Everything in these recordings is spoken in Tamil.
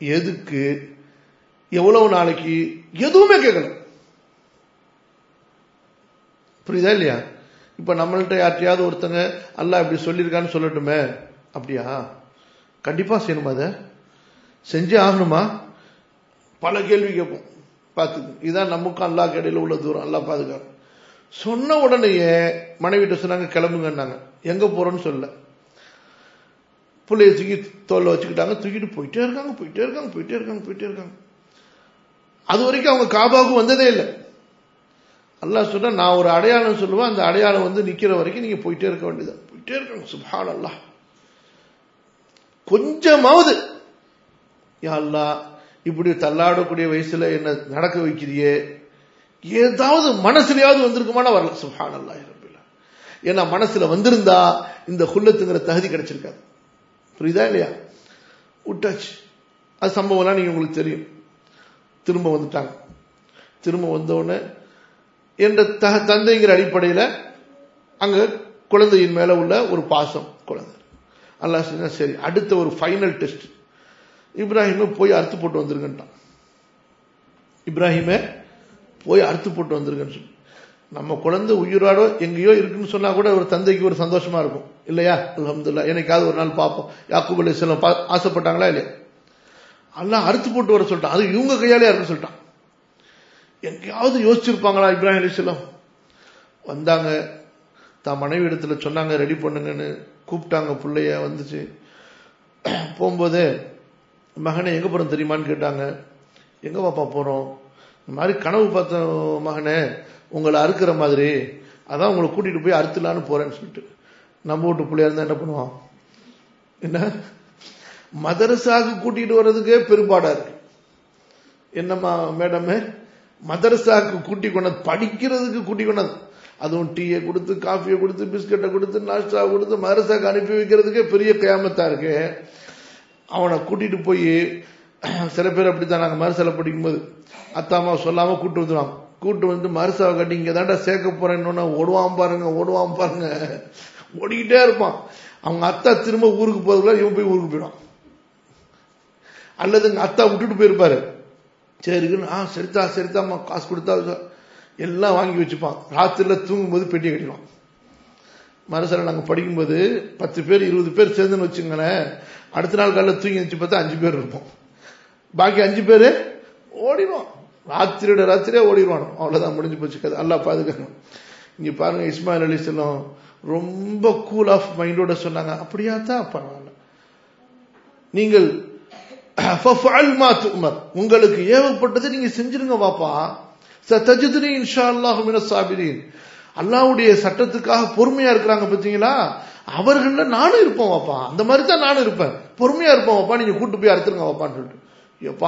எதுக்கு எவ்வளவு நாளைக்கு எதுவுமே கேட்கல புரியுதா இல்லையா இப்ப நம்மள்ட்ட யார்ட்டையாவது ஒருத்தங்க அல்லாஹ் இப்படி சொல்லியிருக்கான்னு சொல்லட்டுமே அப்படியா கண்டிப்பா செய்யணுமா அதை செஞ்சே ஆகணுமா பல கேள்வி கேட்போம் பார்த்துக்கு இதான் நமக்கும் அல்லாஹ் இடையில உள்ள தூரம் அல்லாஹ் பாதுகாப்பு சொன்ன உடனேயே மனைவிட்ட சொன்னாங்க கிளம்புங்கன்னாங்க எங்க போறோம்னு சொல்லல பிள்ளைய தூக்கி தோல்ல வச்சுக்கிட்டாங்க தூக்கிட்டு போயிட்டே இருக்காங்க போயிட்டே இருக்காங்க போயிட்டே இருக்காங்க போயிட்டே இருக்காங்க அது வரைக்கும் அவங்க காபாவுக்கு வந்ததே இல்லை அல்லாஹ் சொன்னா நான் ஒரு அடையாளம் சொல்லுவேன் அந்த அடையாளம் வந்து நிக்கிற வரைக்கும் நீங்க போயிட்டே இருக்க வேண்டியது போயிட்டே இருக்காங்க சுபான் அல்லாஹ் கொஞ்சமாவது யா அல்லாஹ் இப்படி தள்ளாடக்கூடிய வயசுல என்ன நடக்க வைக்கிறியே ஏதாவது மனசுலயாவது வந்திருக்குமானா வரல சுபான் அல்லாஹ் ஏன்னா மனசுல வந்திருந்தா இந்த குள்ளத்துங்கிற தகுதி கிடைச்சிருக்காது புரியுதா இல்லையா விட்டாச்சு அது சம்பவம்லாம் நீங்க உங்களுக்கு தெரியும் திரும்ப வந்துட்டாங்க திரும்ப வந்தவுடனே என்ற தக தந்தைங்கிற அடிப்படையில் அங்க குழந்தையின் மேல உள்ள ஒரு பாசம் குழந்தை அல்லாஹ் சொன்னா சரி அடுத்த ஒரு ஃபைனல் டெஸ்ட் இப்ராஹிமே போய் அறுத்து போட்டு வந்துருங்கன்ட்டான் இப்ராஹிமே போய் அறுத்து போட்டு வந்துருங்கன்னு சொல்லி நம்ம குழந்தை உயிரோட எங்கேயோ இருக்குன்னு சொன்னா கூட ஒரு தந்தைக்கு ஒரு சந்தோஷமா இருக்கும் இல்லையா அலமதுல்லா என்னைக்காவது ஒரு நாள் பார்ப்போம் யாக்கூப் அலி செல்லம் ஆசைப்பட்டாங்களா இல்லையா எல்லாம் அறுத்து போட்டு வர சொல்லிட்டான் அது இவங்க கையாலே அறுக்க சொல்லிட்டான் எங்கேயாவது யோசிச்சிருப்பாங்களா இப்ராஹிம் அலி செல்லம் வந்தாங்க தான் மனைவி இடத்துல சொன்னாங்க ரெடி பண்ணுங்கன்னு கூப்பிட்டாங்க பிள்ளைய வந்துச்சு போகும்போது மகனை எங்க போறோம் தெரியுமான்னு கேட்டாங்க எங்க பாப்பா போறோம் இந்த மாதிரி கனவு பார்த்த மகனே உங்களை அறுக்கிற மாதிரி அதான் உங்களை கூட்டிட்டு போய் அறுத்துலான்னு போறேன்னு சொல்லிட்டு நம்ம வீட்டு பிள்ளையா இருந்தா என்ன பண்ணுவான் என்ன மதரசாக்கு கூட்டிட்டு வர்றதுக்கே பெரும்பாடா இருக்கு என்னம்மா மேடமே மதரசாக்கு கூட்டி கொண்டது படிக்கிறதுக்கு கூட்டி கொண்டது அதுவும் டீயை கொடுத்து காஃபியை கொடுத்து பிஸ்கட்டை கொடுத்து நாஷ்டா கொடுத்து மதரசாக்கு அனுப்பி வைக்கிறதுக்கே பெரிய கியாமத்தா இருக்கு அவனை கூட்டிட்டு போய் சில பேர் அப்படித்தான் நாங்கள் மறுசலை படிக்கும்போது அத்தா அம்மா சொல்லாம கூட்டு வந்துடுவாங்க கூட்டு வந்து மறுசாவை கட்டி இங்க தாண்டா சேர்க்க போறேன்னு ஓடுவான் பாருங்க ஓடுவான் பாருங்க ஓடிக்கிட்டே இருப்பான் அவங்க அத்தா திரும்ப ஊருக்கு போறதுக்குள்ள இவன் போய் ஊருக்கு போயிடுவான் அல்லது எங்க அத்தா விட்டுட்டு போயிருப்பாரு சரிக்குன்னு ஆ சரித்தா சரித்தாம்மா காசு கொடுத்தா எல்லாம் வாங்கி வச்சுப்பான் ராத்திரில தூங்கும்போது பெட்டி கட்டிடுவான் மறுசல நாங்கள் படிக்கும்போது பத்து பேர் இருபது பேர் சேர்ந்துன்னு வச்சுங்களேன் அடுத்த நாள் காலையில் தூங்கி வச்சு பார்த்தா அஞ்சு பேர் இருப்போம் பாக்கி அஞ்சு பேர் ஓடிடுவான் ராத்திரியோட ராத்திரியே ஓடிடுவான் அவ்வளவுதான் முடிஞ்சு போச்சு கதை அல்லா பாதுகாக்கணும் இங்க பாருங்க இஸ்மாயில் அலி செல்லம் ரொம்ப கூல் ஆஃப் மைண்டோட சொன்னாங்க அப்படியா தான் பரவாயில்ல நீங்கள் உங்களுக்கு ஏவப்பட்டதை நீங்க செஞ்சிருங்க பாப்பா சத்தஜிதுனி இன்ஷா அல்லாஹ் சாபிரின் அல்லாவுடைய சட்டத்துக்காக பொறுமையா இருக்கிறாங்க பாத்தீங்களா அவர்கள நானும் இருப்போம் வாப்பா அந்த மாதிரி தான் நானும் இருப்பேன் பொறுமையா இருப்போம் வாப்பா நீங்க கூட்டு போய் அறுத்துருங்க வாப்பான்னு சொல்லிட்டு எப்பா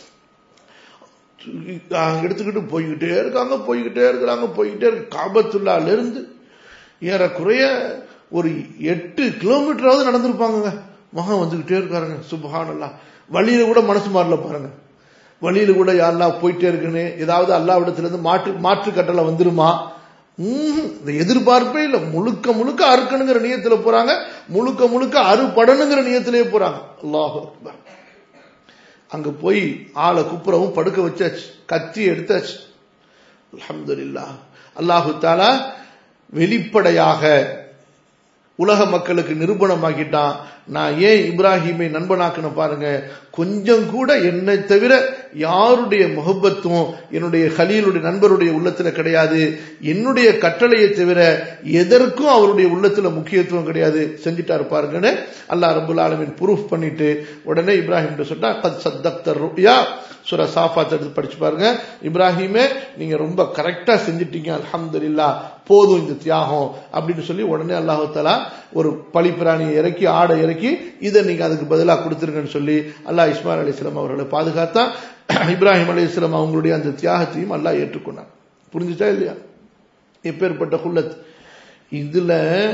எடுத்துக்கிட்டு போய்கிட்டே இருக்காங்க போய்கிட்டே இருக்கிறாங்க போய்கிட்டே இருக்கு காபத்துள்ளால இருந்து ஏறக்குறைய ஒரு எட்டு கிலோமீட்டராவது நடந்திருப்பாங்க மகன் வந்துகிட்டே இருக்காருங்க சுபஹானல்லா வழியில கூட மனசு மாறல பாருங்க வழியில கூட யாரெல்லாம் போயிட்டே இருக்குன்னு ஏதாவது அல்லாவிடத்துல இருந்து மாற்று மாற்று கட்டளை வந்துருமா இந்த எதிர்பார்ப்பே இல்ல முழுக்க முழுக்க அறுக்கணுங்கிற நியத்துல போறாங்க முழுக்க முழுக்க அறுபடணுங்கிற நியத்திலே போறாங்க அல்லாஹ் அங்க போய் ஆளை குப்புறவும் படுக்க வச்சாச்சு கத்தி எடுத்தாச்சு அலமதுல்லா அல்லாஹு தாலா வெளிப்படையாக உலக மக்களுக்கு நிரூபணமாக்கிட்டான் நான் ஏன் இப்ராஹிமை நண்பனாக்குன பாருங்க கொஞ்சம் கூட என்னை தவிர யாருடைய முகப்பத்தும் என்னுடைய ஹலீலுடைய நண்பருடைய உள்ளத்துல கிடையாது என்னுடைய கட்டளையை தவிர எதற்கும் அவருடைய உள்ளத்துல முக்கியத்துவம் கிடையாது செஞ்சுட்டாரு பாருங்கன்னு அல்லா ரபுல் ஆலமின் ப்ரூஃப் பண்ணிட்டு உடனே இப்ராஹிம் சொன்னா கத் சத்தப்தர் ருயா சுர சாஃபாத் எடுத்து படிச்சு பாருங்க இப்ராஹிமே நீங்க ரொம்ப கரெக்டா செஞ்சிட்டீங்க அலமதுல்லா போதும் இந்த தியாகம் அப்படின்னு சொல்லி உடனே அல்லாஹு தலா ஒரு பழிப்பிராணியை இறக்கி ஆடை இறக்கி இதை நீங்க அதுக்கு பதிலாக கொடுத்துருங்கன்னு சொல்லி அல்லாஹ் இஸ்மாயில் அலி இஸ்லாம் அவர்களை பாதுகாத்தா இப்ராஹிம் அலி இஸ்லாம் அவங்களுடைய அந்த தியாகத்தையும் அல்லாஹ் ஏற்றுக்கொண்டான் புரிஞ்சுச்சா இல்லையா எப்பேற்பட்ட குள்ளத் இதுல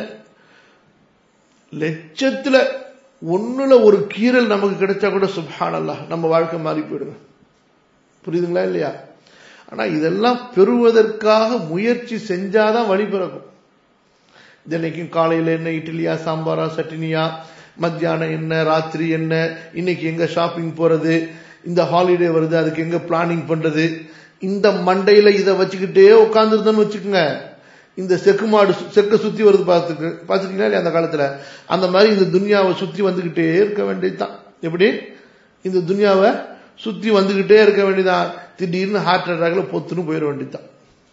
லட்சத்துல ஒண்ணுல ஒரு கீரல் நமக்கு கிடைச்சா கூட சுப்ஹான் அல்லாஹ் நம்ம வாழ்க்கை மாறி போயிடுங்க புரியுதுங்களா இல்லையா ஆனா இதெல்லாம் பெறுவதற்காக முயற்சி செஞ்சாதான் வழி பிறக்கும் தினைக்கும் காலையில என்ன இட்லியா சாம்பாரா சட்டினியா மத்தியானம் என்ன ராத்திரி என்ன இன்னைக்கு எங்க ஷாப்பிங் போறது இந்த ஹாலிடே வருது அதுக்கு எங்க பிளானிங் பண்றது இந்த மண்டையில இதை வச்சுக்கிட்டே உட்காந்துருந்தோன்னு வச்சுக்கோங்க இந்த செக்கு மாடு சு- செக்க சுத்தி வருது பார்த்துக்கு பார்த்துருக்கீங்களா இல்லையா அந்த காலத்துல அந்த மாதிரி இந்த துன்யாவை சுத்தி வந்துகிட்டே இருக்க வேண்டியதுதான் எப்படி இந்த துன்யாவை சுத்தி வந்துகிட்டே இருக்க வேண்டியதான் திடீர்னு ஹார்ட் அட்டாக்ல பொத்துன்னு போயிட வேண்டியதுதான்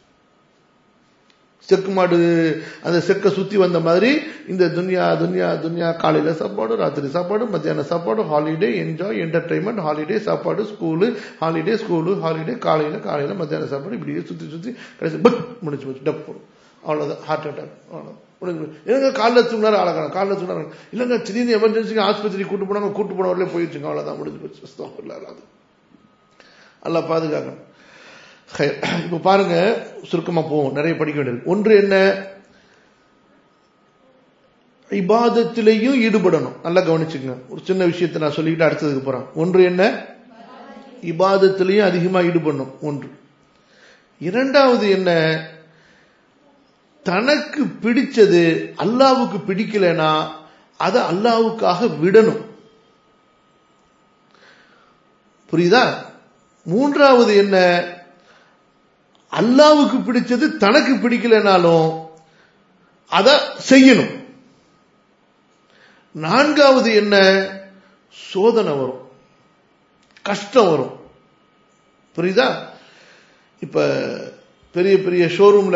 செக்கு மாடு அந்த செக்க சுத்தி வந்த மாதிரி இந்த துன்யா துன்யா துன்யா காலையில சாப்பாடு ராத்திரி சாப்பாடு மத்தியான சாப்பாடு ஹாலிடே என்ஜாய் என்டர்டைன்மெண்ட் ஹாலிடே சாப்பாடு ஸ்கூலு ஹாலிடே ஸ்கூலு ஹாலிடே காலையில காலையில மத்தியான சாப்பாடு இப்படியே சுத்தி சுத்தி கடைசி பட் முடிச்சு போச்சு டப்பு அவ்வளவுதான் ஹார்ட் அட்டாக் அவ்வளவுதான் முடிஞ்சு போச்சு. என்னங்க காலைல தூங்கினாரு ஆளக்கான காலைல தூங்கினாரு இல்லைங்க திடீர்னு எமர்ஜென்சிக்கு ஆஸ்பத்திரி கூட்டு போனாங்க கூட்டு போனவர்களே போயிடுச்சுங்க அவ்வளவுதான் முடிஞ்சு போச்சு அஸ்தக்ஃபிருல்லாஹ் அது அல்லாஹ் பாதுகாக்கணும் ஹைர். இப்ப பாருங்க சுருக்கமா போவோம் நிறைய படிக்க வேண்டியது ஒன்று என்ன இபாதத்திலையும் ஈடுபடணும் நல்லா கவனிச்சுங்க ஒரு சின்ன விஷயத்தை நான் சொல்லிக்கிட்டு அடுத்ததுக்கு போறேன் ஒன்று என்ன இபாதத்திலையும் அதிகமா ஈடுபடணும் ஒன்று இரண்டாவது என்ன தனக்கு பிடிச்சது அல்லாவுக்கு பிடிக்கலைன்னா அதை அல்லாவுக்காக விடணும் புரியுதா மூன்றாவது என்ன அல்லாவுக்கு பிடிச்சது தனக்கு பிடிக்கலைனாலும் அதை செய்யணும் நான்காவது என்ன சோதனை வரும் கஷ்டம் வரும் புரியுதா இப்ப பெரிய பெரிய ஷோரூம்ல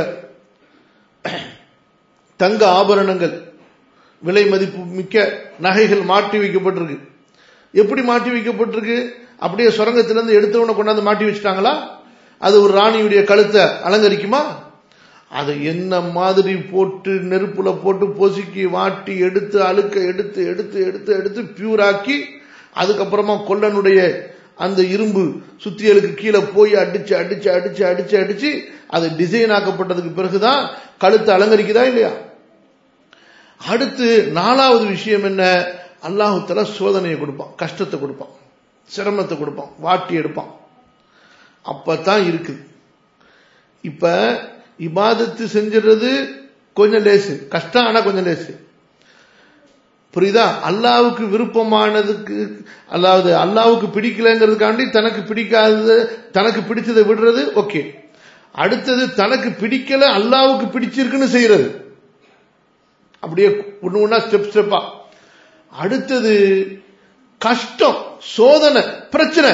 தங்க ஆபரணங்கள் விலை மதிப்பு மிக்க நகைகள் மாட்டி வைக்கப்பட்டிருக்கு எப்படி மாட்டி வைக்கப்பட்டிருக்கு அப்படியே சுரங்கத்திலிருந்து எடுத்தவன கொண்டாந்து மாட்டி வச்சுட்டாங்களா அது ஒரு ராணியுடைய கழுத்தை அலங்கரிக்குமா அதை என்ன மாதிரி போட்டு நெருப்புல போட்டு பொசுக்கி வாட்டி எடுத்து அழுக்க எடுத்து எடுத்து எடுத்து எடுத்து பியூராக்கி அதுக்கப்புறமா கொல்லனுடைய அந்த இரும்பு சுத்தியலுக்கு கீழே போய் அடிச்சு அடிச்சு அடிச்சு அடிச்சு அடிச்சு அது டிசைன் ஆக்கப்பட்டதுக்கு பிறகுதான் கழுத்தை அலங்கரிக்குதா இல்லையா அடுத்து நாலாவது விஷயம் என்ன அல்லாஹுத்தல சோதனையை கொடுப்பான் கஷ்டத்தை கொடுப்பான் சிரமத்தை கொடுப்பான் வாட்டி எடுப்பான் அப்பதான் இருக்குது இப்ப இபாதத்து செஞ்சிடுறது கொஞ்சம் லேசு கஷ்டம் ஆனா கொஞ்சம் லேசு புரியுதா அல்லாவுக்கு விருப்பமானதுக்கு அதாவது அல்லாவுக்கு பிடிக்கலங்கிறதுக்காண்டி தனக்கு பிடிக்காதது தனக்கு பிடிச்சதை விடுறது ஓகே அடுத்தது தனக்கு பிடிக்கல அல்லாவுக்கு பிடிச்சிருக்குன்னு செய்யறது அப்படியே ஒண்ணு ஒண்ணா ஸ்டெப் ஸ்டெப்பா அடுத்தது கஷ்டம் சோதனை பிரச்சனை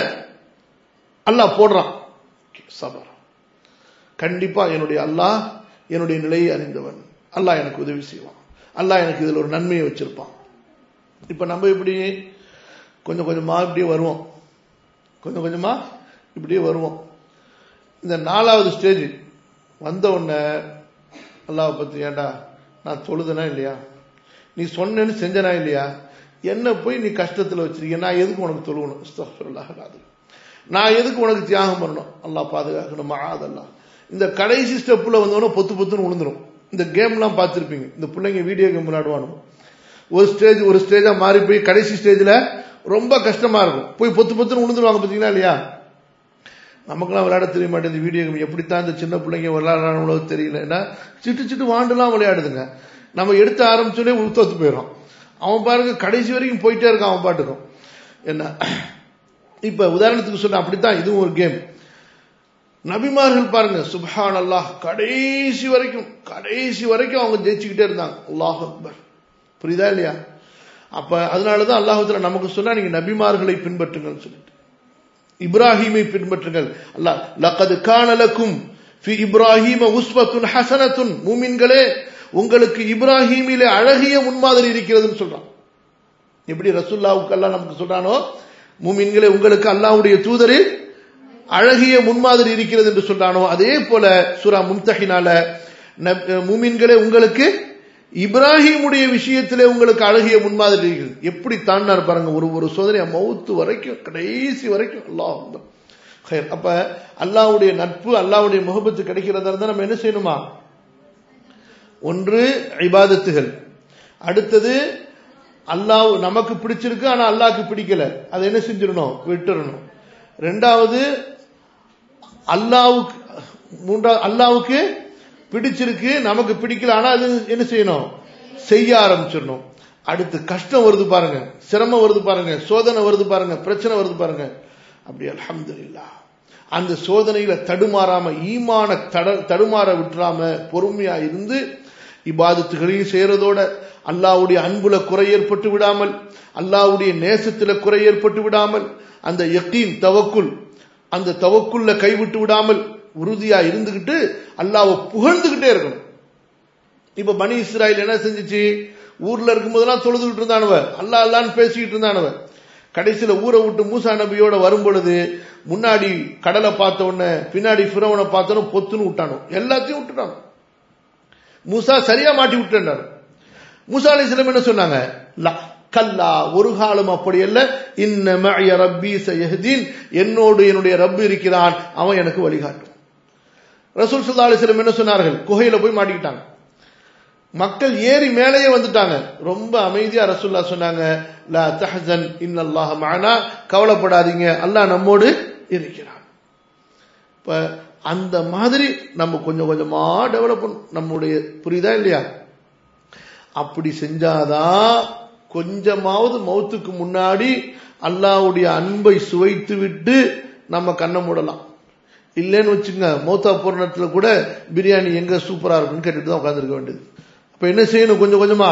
அல்லாஹ் போடுறான் சபர் கண்டிப்பா என்னுடைய அல்லாஹ் என்னுடைய நிலையை அறிந்தவன் அல்லாஹ் எனக்கு உதவி செய்வான் அல்லாஹ் எனக்கு இதுல ஒரு நன்மையை வச்சிருப்பான் இப்ப நம்ம இப்படி கொஞ்சம் கொஞ்சமா இப்படியே வருவோம் கொஞ்சம் கொஞ்சமா இப்படியே வருவோம் இந்த நாலாவது ஸ்டேஜ் வந்த உடனே அல்லாவை பத்தி ஏண்டா நான் தொழுதனா இல்லையா நீ சொன்னேன்னு செஞ்சனா இல்லையா என்ன போய் நீ கஷ்டத்துல வச்சிருக்க நான் எதுக்கு உனக்கு தொழுவணும் அஸ்தக்ஃபிருல்லாஹ் அது நான் எதுக்கு உனக்கு தியாகம் பண்ணணும் அல்லாஹ் பாதுகாக்கணும் மகாதல்லா இந்த கடைசி ஸ்டெப்ல வந்தோடனே பொத்து பொத்துன்னு விழுந்துரும் இந்த கேம்லாம் பார்த்துருப்பீங்க இந்த பிள்ளைங்க வீடியோ கேம் விளையாடுவானுங்க ஒரு ஸ்டேஜ் ஒரு ஸ்டேஜா மாறி போய் கடைசி ஸ்டேஜ்ல ரொம்ப கஷ்டமா இருக்கும் போய் பொத்து பொத்துன்னு விழுந்துருவாங்க பார்த்தீங்களா இல்லையா நமக்கெல்லாம் விளையாட தெரிய மாட்டேங்குது வீடியோ கேம் எப்படித்தான் இந்த சின்ன பிள்ளைங்க விளையாடுறாங்களோ தெரியல ஏன்னா சிட்டு சிட்டு வாண்டுலாம் விளையாடுதுங்க நம்ம எடுத்து ஆரம்பிச்சோடனே உத்தோத்து போயிடும் அவன் பாருங்க கடைசி வரைக்கும் போயிட்டே இருக்கான் அவன் பாட்டுக்கும் என்ன இப்ப உதாரணத்துக்கு சொன்ன அப்படித்தான் இதுவும் ஒரு கேம் நபிமார்கள் பாருங்க சுப்ஹான் அல்லாஹ் கடைசி வரைக்கும் கடைசி வரைக்கும் அவங்க ஜெயிச்சுக்கிட்டே இருந்தாங்க அல்லாஹ் அக்பர் புரியுதா இல்லையா அப்ப அதனாலதான் அல்லாஹத்துல நமக்கு சொன்னா நீங்க நபிமார்களை பின்பற்றுங்கள் சொல்லிட்டு இப்ராஹீமை பின்பற்றுங்கள் அல்லாஹ் லக்கது காணலக்கும் ஃபி இப்ராஹீம உஸ்வத்துன் ஹசனத்துன் மூமின்களே உங்களுக்கு இப்ராஹீமிலே அழகிய முன்மாதிரி இருக்கிறதுன்னு சொல்றான் எப்படி ரசுல்லாவுக்கு அல்லாஹ் நமக்கு சொல்றானோ மூமின்களே உங்களுக்கு அல்லாஹ்வுடைய தூதரில் அழகிய முன்மாதிரி இருக்கிறது என்று சொல்றானோ அதே போல சூரா மும்தஹினால மூமின்களே உங்களுக்கு இப்ராஹிமுடைய விஷயத்திலே உங்களுக்கு அழகிய முன்மாதிரி இருக்கிறது எப்படி தாண்டார் பாருங்க ஒரு ஒரு சோதனை மௌத்து வரைக்கும் கடைசி வரைக்கும் அல்லாஹ் அப்ப அல்லாவுடைய நட்பு அல்லாவுடைய முகபத்து கிடைக்கிறதா இருந்தா நம்ம என்ன செய்யணுமா ஒன்று இபாதத்துகள் அடுத்தது அல்லாஹ் நமக்கு பிடிச்சிருக்கு ஆனா அல்லாஹ்க்கு பிடிக்கல அதை என்ன செஞ்சிடணும் விட்டுறணும் ரெண்டாவது அல்லாவுக்கு மூன்றாவது அல்லாவுக்கு பிடிச்சிருக்கு நமக்கு பிடிக்கல ஆனா அது என்ன செய்யணும் செய்ய ஆரம்பிச்சிடணும் அடுத்து கஷ்டம் வருது பாருங்க சிரமம் வருது பாருங்க சோதனை வருது பாருங்க பிரச்சனை வருது பாருங்க அப்படி அல்ஹம்துலில்லா அந்த சோதனையில தடுமாறாம ஈமான தட தடுமாற விட்டுறாம பொறுமையா இருந்து இபாதத்துகளையும் செய்யறதோட அல்லாவுடைய அன்புல குறை ஏற்பட்டு விடாமல் அல்லாவுடைய நேசத்துல குறை ஏற்பட்டு விடாமல் அந்த யக்கீன் தவக்குல் அந்த தவக்குள்ள கைவிட்டு விடாமல் உறுதியா இருந்துகிட்டு அல்லாவை புகழ்ந்துகிட்டே இருக்கணும் இப்ப பனி இஸ்ராயல் என்ன செஞ்சுச்சு ஊர்ல இருக்கும்போதெல்லாம் தொழுதுகிட்டு இருந்தானவ அல்லா அல்லான்னு பேசிக்கிட்டு இருந்தானவ கடைசியில ஊரை விட்டு மூசா நபியோட வரும் பொழுது முன்னாடி கடலை பார்த்த உடனே பின்னாடி பிறவனை பார்த்தோன்னு பொத்துன்னு விட்டானோ எல்லாத்தையும் விட்டுட்டானோ மூசா சரியா மாட்டி விட்டுட்டாரு மூசா அலி என்ன சொன்னாங்க லா கல்லா ஒரு காலம் அப்படி அல்ல இன்ன ரப்பி சயஹதீன் என்னோடு என்னுடைய ரப்பு இருக்கிறான் அவன் எனக்கு வழிகாட்டும் ரசூல் சுல்லா அலிஸ்லம் என்ன சொன்னார்கள் குகையில போய் மாட்டிக்கிட்டாங்க மக்கள் ஏறி மேலேயே வந்துட்டாங்க ரொம்ப அமைதியா ரசூல்லா சொன்னாங்க லா தஹசன் இன்னல்லாஹ மானா கவலைப்படாதீங்க அல்லாஹ் நம்மோடு இருக்கிறான் இப்ப அந்த மாதிரி நம்ம கொஞ்சம் கொஞ்சமா டெவலப் பண்ணும் நம்முடைய புரியுதா இல்லையா அப்படி செஞ்சாதான் கொஞ்சமாவது மௌத்துக்கு முன்னாடி அல்லாவுடைய அன்பை சுவைத்து விட்டு நம்ம கண்ணை மூடலாம் இல்லைன்னு வச்சுங்க மௌத்தா பூர்ணத்துல கூட பிரியாணி எங்க சூப்பரா இருக்குன்னு கேட்டுட்டு தான் உட்காந்துருக்க வேண்டியது அப்ப என்ன செய்யணும் கொஞ்சம் கொஞ்சமா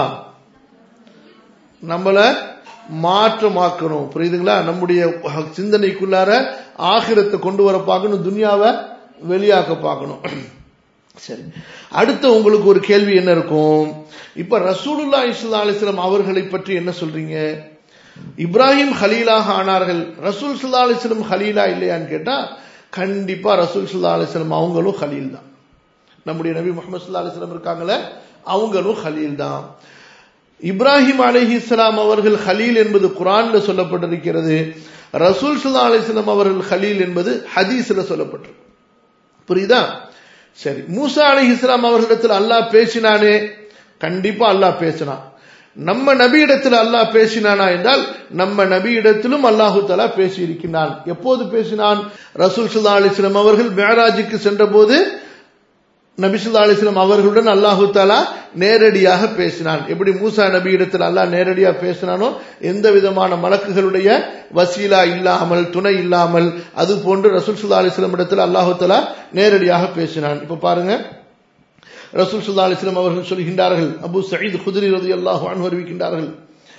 நம்மள மாற்றமாக்கணும் புரியுதுங்களா நம்முடைய சிந்தனைக்குள்ளார ஆகிரத்தை கொண்டு வர பார்க்கணும் துனியாவை வெளியாக்க பார்க்கணும் சரி அடுத்த உங்களுக்கு ஒரு கேள்வி என்ன இருக்கும் இப்ப ரசூலுல்லா இஸ்லா அலிஸ்லாம் அவர்களை பற்றி என்ன சொல்றீங்க இப்ராஹிம் ஹலீலாக ஆனார்கள் ரசூல் சுல்லா அலிஸ்லம் ஹலீலா இல்லையான்னு கேட்டா கண்டிப்பா ரசூல் சுல்லா அலிஸ்லம் அவங்களும் ஹலீல் தான் நம்முடைய நபி முகமது சுல்லா அலிஸ்லம் இருக்காங்களே அவங்களும் ஹலீல் தான் இப்ராஹிம் அலஹி இஸ்லாம் அவர்கள் ஹலீல் என்பது குரான்ல சொல்லப்பட்டிருக்கிறது ரசூல் சுல்லா அலிஸ்லாம் அவர்கள் ஹலீல் என்பது ஹதீஸ்ல சொல்லப்பட்டிருக்கு புரியுதா சரி மூசா அலி இஸ்லாம் அவர்களிடத்தில் அல்லாஹ் பேசினானே கண்டிப்பா அல்லாஹ் பேசினான் நம்ம நபியிடத்தில் அல்லாஹ் பேசினானா என்றால் நம்ம நபியிடத்திலும் அல்லாஹு தலா பேசி இருக்கின்றான் எப்போது பேசினான் ரசூல் சுல்லா அலிஸ்லாம் அவர்கள் மேராஜுக்கு சென்ற போது நபிசுல்லா அலிஸ்லாம் அவர்களுடன் அல்லாஹு தாலா நேரடியாக பேசினான் எப்படி மூசா நபியிடத்தில் அல்லாஹ் நேரடியாக பேசினானோ எந்த விதமான மலக்குகளுடைய வசீலா இல்லாமல் துணை இல்லாமல் அது போன்று ரசூல் சுல்லா அலிஸ்லாம் இடத்தில் அல்லாஹு தாலா நேரடியாக பேசினான் இப்ப பாருங்க ரசூல் சுல்லா அலிஸ்லாம் அவர்கள் சொல்கின்றார்கள் அபு சயீத் குதிரி ரதி அல்லாஹு அனு அறிவிக்கின்றார்கள்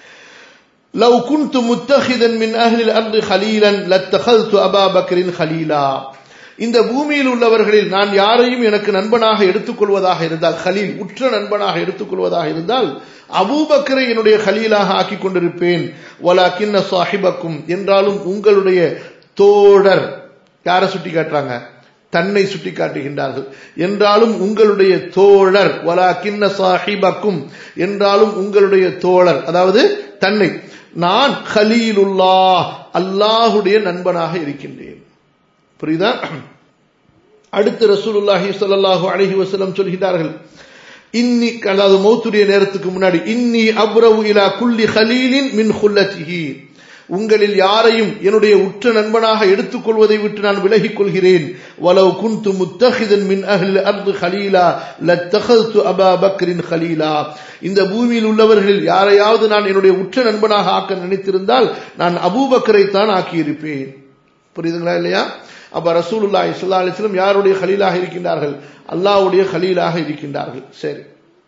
لو كنت متخذا من أهل الأرض خليلا لاتخذت أبا بكر خليلا இந்த பூமியில் உள்ளவர்களில் நான் யாரையும் எனக்கு நண்பனாக எடுத்துக்கொள்வதாக இருந்தால் ஹலீல் உற்ற நண்பனாக எடுத்துக்கொள்வதாக இருந்தால் அபூபக்கரை என்னுடைய ஹலீலாக ஆக்கி கொண்டிருப்பேன் வலா கிண்ண சாஹிபக்கும் என்றாலும் உங்களுடைய தோழர் யாரை சுட்டி காட்டுறாங்க தன்னை சுட்டி காட்டுகின்றார்கள் என்றாலும் உங்களுடைய தோழர் வலா கிண்ண சாஹிபக்கும் என்றாலும் உங்களுடைய தோழர் அதாவது தன்னை நான் ஹலீலுல்லா அல்லாஹுடைய நண்பனாக இருக்கின்றேன் புரியுதா அடுத்து ரசூலுல்லாஹி ஸல்லல்லாஹு அலைஹி வஸல்லம் சொல்கிறார்கள் இன்னி அதாவது மௌத்துடைய நேரத்துக்கு முன்னாடி இன்னி அப்ரவு இலா குல்லி ஹலீலின் மின் ஹுல்லத்திஹி உங்களில் யாரையும் என்னுடைய உற்ற நண்பனாக எடுத்துக்கொள்வதை விட்டு நான் விலகிக் கொள்கிறேன் வலவ் குந்து முத்தஹிதன் மின் அஹ்லில் அர்து ஹலீலா லத்தஹது அபா பக்ரின் ஹலீலா இந்த பூமியில் உள்ளவர்களில் யாரையாவது நான் என்னுடைய உற்ற நண்பனாக ஆக்க நினைத்திருந்தால் நான் அபூபக்கரை தான் ஆக்கியிருப்பேன் புரியுதுங்களா இல்லையா அப்ப ரசூலுல்லா இஸ்லா அலிஸ்லம் யாருடைய ஹலீலாக இருக்கின்றார்கள் அல்லாவுடைய ஹலீலாக இருக்கின்றார்கள் சரி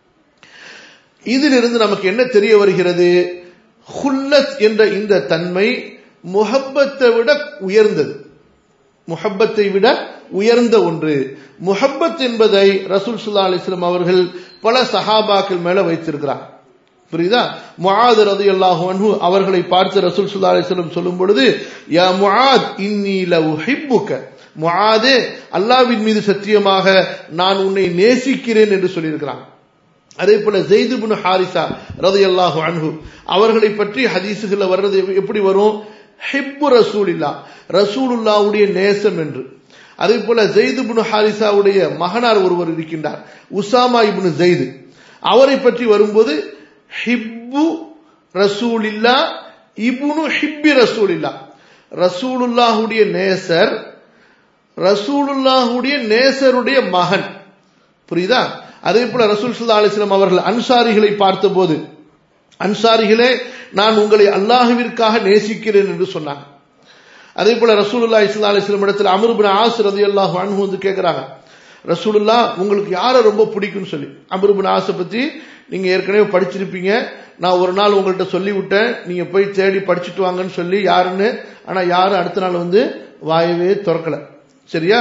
இதிலிருந்து நமக்கு என்ன தெரிய வருகிறது ஹுல்லத் என்ற இந்த தன்மை முஹப்பத்தை விட உயர்ந்தது முஹப்பத்தை விட உயர்ந்த ஒன்று முஹப்பத் என்பதை ரசூல் சுல்லா அலிஸ்லாம் அவர்கள் பல சஹாபாக்கள் மேல வைத்திருக்கிறார் புரியுதா முஆத் ரலியல்லாஹு அன்ஹு அவர்களை பார்த்து ரசூல் ஸல்லல்லாஹு அலைஹி வஸல்லம் சொல்லும் பொழுது யா முஆத் இன்னி லஉஹிப்புக முஆதே அல்லாஹ்வின் மீது சத்தியமாக நான் உன்னை நேசிக்கிறேன் என்று சொல்லியிருக்கிறான் அதே போல ஜெயித் இப்னு ஹாரிசா ரலியல்லாஹு அன்ஹு அவர்களை பற்றி ஹதீஸுகள்ல வர்றது எப்படி வரும் ஹிப்பு ரசூலில்லா ரசூலுல்லாவுடைய நேசம் என்று அதே போல ஜெயித் இப்னு ஹாரிசாவுடைய மகனார் ஒருவர் இருக்கின்றார் உசாமா இப்னு ஜெயித் அவரை பற்றி வரும்போது ஹிப்பு ரசூலில்லா இப்னு ஹிப்பி ரசூலில்லா ரசூலுல்லாஹுடைய நேசர் ரசூலுல்லாஹுடைய நேசருடைய மகன் புரியுதா அதே போல ரசூல் சுல்லா அலிஸ்லாம் அவர்கள் அன்சாரிகளை பார்த்தபோது அன்சாரிகளே நான் உங்களை அல்லாஹுவிற்காக நேசிக்கிறேன் என்று சொன்னாங்க அதே போல ரசூலுல்லா இஸ்லா அலிஸ்லம் இடத்துல அமருபின் ஆஸ் ரதி அல்லாஹ் அன்பு வந்து கேட்கிறாங்க ரசூலுல்லா உங்களுக்கு யாரை ரொம்ப பிடிக்கும்னு சொல்லி அமருபின் ஆசை பத்தி நீங்க ஏற்கனவே படிச்சிருப்பீங்க நான் ஒரு நாள் உங்கள்கிட்ட சொல்லி விட்டேன் நீங்க போய் தேடி படிச்சுட்டு வாங்கன்னு சொல்லி யாருன்னு ஆனா யாரும் அடுத்த நாள் வந்து வாயவே திறக்கல சரியா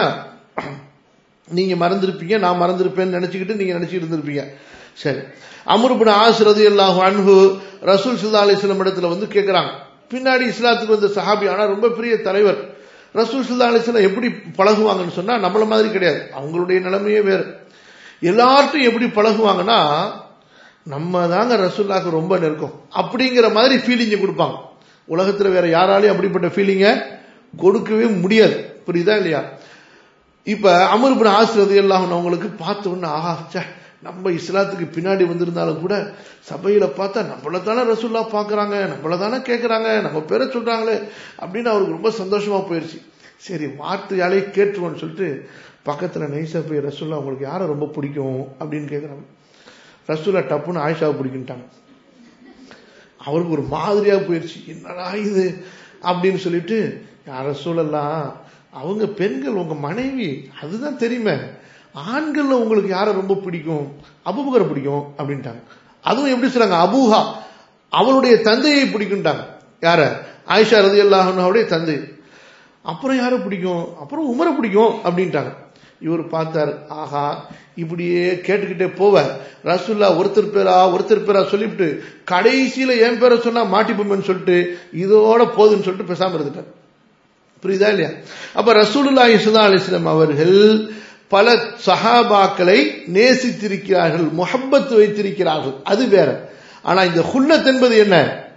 நீங்க மறந்திருப்பீங்க நான் மறந்திருப்பேன்னு நினைச்சுக்கிட்டு நீங்க நினைச்சிட்டு இருந்திருப்பீங்க சரி அமருபின் ஆசிரதி அல்லாஹ் அன்பு ரசூல் சுல்லா அலிஸ்லம் இடத்துல வந்து கேட்கிறாங்க பின்னாடி இஸ்லாத்துக்கு வந்த சஹாபி ஆனா ரொம்ப பெரிய தலைவர் ரசூல் சுல்லா அலிஸ்லாம் எப்படி பழகுவாங்கன்னு சொன்னா நம்மள மாதிரி கிடையாது அவங்களுடைய நிலைமையே வேறு எல்லார்ட்டும் எப்படி பழகுவாங்கன்னா நம்ம தாங்க ரசூல்லாக்கு ரொம்ப நெருக்கம் அப்படிங்கிற மாதிரி ஃபீலிங்கை கொடுப்பாங்க உலகத்துல வேற யாராலையும் அப்படிப்பட்ட ஃபீலிங்கை கொடுக்கவே முடியாது புரியுதா இல்லையா இப்ப அமர்பின் ஆசிரதி எல்லாம் அவங்களுக்கு பார்த்த உடனே ஆஹா ச்சே நம்ம இஸ்லாத்துக்கு பின்னாடி வந்திருந்தாலும் கூட சபையில பார்த்தா நம்மள தானே ரசூல்லா பாக்குறாங்க நம்மள தானே கேட்கறாங்க நம்ம பேரை சொல்றாங்களே அப்படின்னு அவருக்கு ரொம்ப சந்தோஷமா போயிருச்சு சரி வார்த்தையாலே கேட்டுருவோம்னு சொல்லிட்டு பக்கத்துல நைசா போய் ரசூல்லா உங்களுக்கு யாரை ரொம்ப பிடிக்கும் அப்படின்னு கேட்கறாங்க ரசூல்லா டப்புன்னு ஆயிஷாவை பிடிக்கிட்டாங்க அவருக்கு ஒரு மாதிரியா போயிருச்சு என்னடா இது அப்படின்னு சொல்லிட்டு யார் ரசூலெல்லாம் அவங்க பெண்கள் உங்க மனைவி அதுதான் தெரியுமே ஆண்கள்ல உங்களுக்கு யாரை ரொம்ப பிடிக்கும் அபுபகரை பிடிக்கும் அப்படின்ட்டாங்க அதுவும் எப்படி சொல்றாங்க அபூஹா அவளுடைய தந்தையை பிடிக்கும்ட்டாங்க யார ஆயிஷா ரதி அல்லாஹனுடைய தந்தை அப்புறம் யாரை பிடிக்கும் அப்புறம் உமரை பிடிக்கும் அப்படின்ட்டாங்க இவர் பார்த்தார் ஆஹா இப்படியே கேட்டுக்கிட்டே போவ ரசுல்லா ஒருத்தர் பேரா ஒருத்தர் பேரா சொல்லிவிட்டு கடைசியில என் பேரை சொன்னா மாட்டிப்போமேன்னு சொல்லிட்டு இதோட போதுன்னு சொல்லிட்டு பேசாம இருந்துட்டார் புரியுதா இல்லையா அப்ப ரசூலுல்லா இசுதா அலிஸ்லாம் அவர்கள் பல சஹாபாக்களை நேசித்திருக்கிறார்கள் முகப்பத்து வைத்திருக்கிறார்கள் அது வேற ஆனா இந்த ஹுல்லத் என்பது என்ன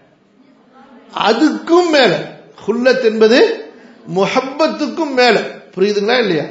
அதுக்கும் மேல ஹுல்லத் என்பது முஹப்பத்துக்கும் மேல புரியுதுங்களா இல்லையா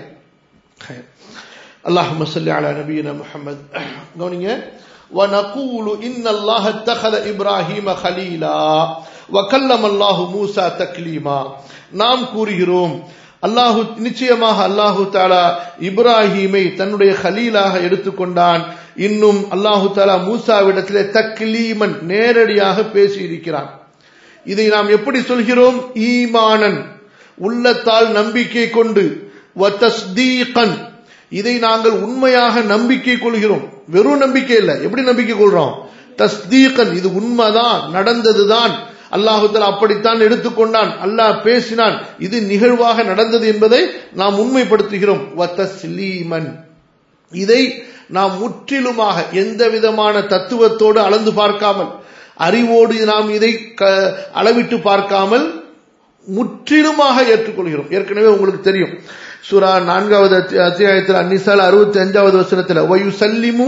اللهم صل على نبينا محمد கவனிங்க ونقول ان الله اتخذ ابراهيم خليلا وكلم الله موسى تكليما நாம் கூறுகிறோம் அல்லாஹு நிச்சயமாக அல்லாஹு தாலா இப்ராஹீமை தன்னுடைய ஹலீலாக எடுத்துக்கொண்டான் இன்னும் அல்லாஹு தாலா மூசாவிடத்திலே தக்லீமன் நேரடியாக பேசியிருக்கிறான் இதை நாம் எப்படி சொல்கிறோம் ஈமானன் உள்ளத்தால் நம்பிக்கை கொண்டு வத்தஸ்தீகன் இதை நாங்கள் உண்மையாக நம்பிக்கை கொள்கிறோம் வெறும் நம்பிக்கை இல்லை எப்படி நம்பிக்கை கொள்றோம் தஸ்தீகன் இது உண்மைதான் நடந்ததுதான் அல்லாஹுத்தலா அப்படித்தான் எடுத்துக்கொண்டான் அல்லாஹ் பேசினான் இது நிகழ்வாக நடந்தது என்பதை நாம் உண்மைப்படுத்துகிறோம் வத்தஸ்லீமன் இதை நாம் முற்றிலுமாக எந்த விதமான தத்துவத்தோடு அளந்து பார்க்காமல் அறிவோடு நாம் இதை அளவிட்டு பார்க்காமல் முற்றிலுமாக ஏற்றுக்கொள்கிறோம் ஏற்கனவே உங்களுக்கு தெரியும் சுரா நான்காவது அத்தியாயத்தில் அன்னிசால் அறுபத்தி அஞ்சாவது வசனத்தில் வயு சல்லிமு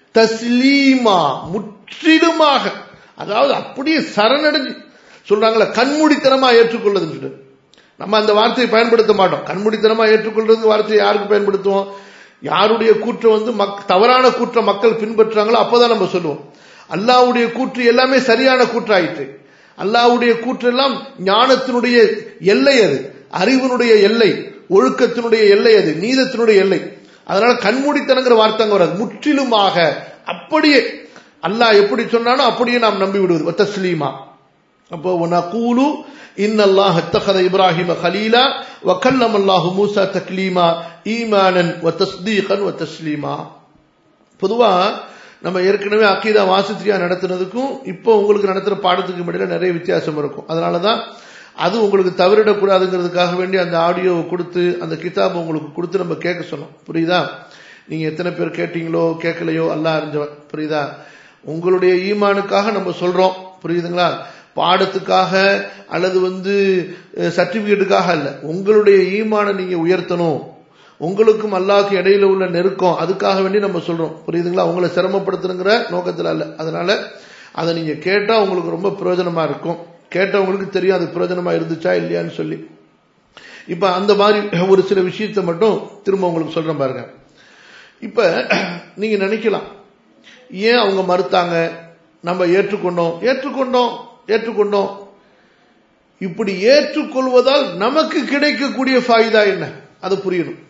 தஸ்லீமா முற்றிலுமாக அதாவது அப்படியே சரணடைஞ்சு சொல்றாங்களே கண்மூடித்தனமா ஏற்றுக்கொள்ளுதுன்னு சொல்லிட்டு நம்ம அந்த வார்த்தையை பயன்படுத்த மாட்டோம் கண்மூடித்தனமா ஏற்றுக்கொள்றது வார்த்தையை யாருக்கு பயன்படுத்துவோம் யாருடைய கூற்றை வந்து மக் தவறான கூற்றை மக்கள் பின்பற்றாங்களோ அப்பதான் நம்ம சொல்லுவோம் அல்லாவுடைய கூற்று எல்லாமே சரியான கூற்றாயிற்று அல்லாவுடைய கூற்றெல்லாம் ஞானத்தினுடைய எல்லை அது அறிவினுடைய எல்லை ஒழுக்கத்தினுடைய எல்லை அது நீதத்தினுடைய எல்லை அதனால கண்மூடித்தனங்கிற வார்த்தை வராது முற்றிலுமாக அப்படியே அல்லாஹ் எப்படி சொன்னானோ அப்படியே நாம் நம்பி விடுவது தஸ்லீமா அப்போ நகூலு இன் அல்லாஹ் அத்தகத இப்ராஹிம ஹலீலா வக்கல்லம் அல்லாஹு மூசா தக்லீமா ஈமானன் வ தஸ்தீகன் வ தஸ்லீமா பொதுவா நம்ம ஏற்கனவே அக்கீதா வாசித்திரியா நடத்துனதுக்கும் இப்போ உங்களுக்கு நடத்துற பாடத்துக்கு இடையில நிறைய வித்தியாசம் இருக்கும் அதனாலதான் அது உங்களுக்கு தவறிடக்கூடாதுங்கிறதுக்காக வேண்டி அந்த ஆடியோவை கொடுத்து அந்த கிதாப் உங்களுக்கு கொடுத்து நம்ம கேட்க சொன்னோம் புரியுதா நீங்க எத்தனை பேர் கேட்டீங்களோ கேட்கலையோ அல்லா அறிஞ்சவன் புரியுதா உங்களுடைய ஈமானுக்காக நம்ம சொல்றோம் புரியுதுங்களா பாடத்துக்காக அல்லது வந்து சர்டிபிகேட்டுக்காக அல்ல உங்களுடைய ஈமானை நீங்க உயர்த்தணும் உங்களுக்கும் அல்லாக்கு இடையில உள்ள நெருக்கம் அதுக்காக வேண்டி நம்ம சொல்றோம் புரியுதுங்களா உங்களை சிரமப்படுத்தணுங்கிற நோக்கத்தில் அல்ல அதனால அதை நீங்க கேட்டா உங்களுக்கு ரொம்ப பிரயோஜனமா இருக்கும் கேட்டவங்களுக்கு தெரியும் அது பிரயோஜனமா இருந்துச்சா இல்லையான்னு சொல்லி இப்ப அந்த மாதிரி ஒரு சில விஷயத்தை மட்டும் திரும்ப உங்களுக்கு சொல்றேன் பாருங்க இப்ப நீங்க நினைக்கலாம் ஏன் அவங்க மறுத்தாங்க நம்ம ஏற்றுக்கொண்டோம் ஏற்றுக்கொண்டோம் ஏற்றுக்கொண்டோம் இப்படி ஏற்றுக்கொள்வதால் நமக்கு கிடைக்கக்கூடிய ஃபாயுதா என்ன அது புரியணும்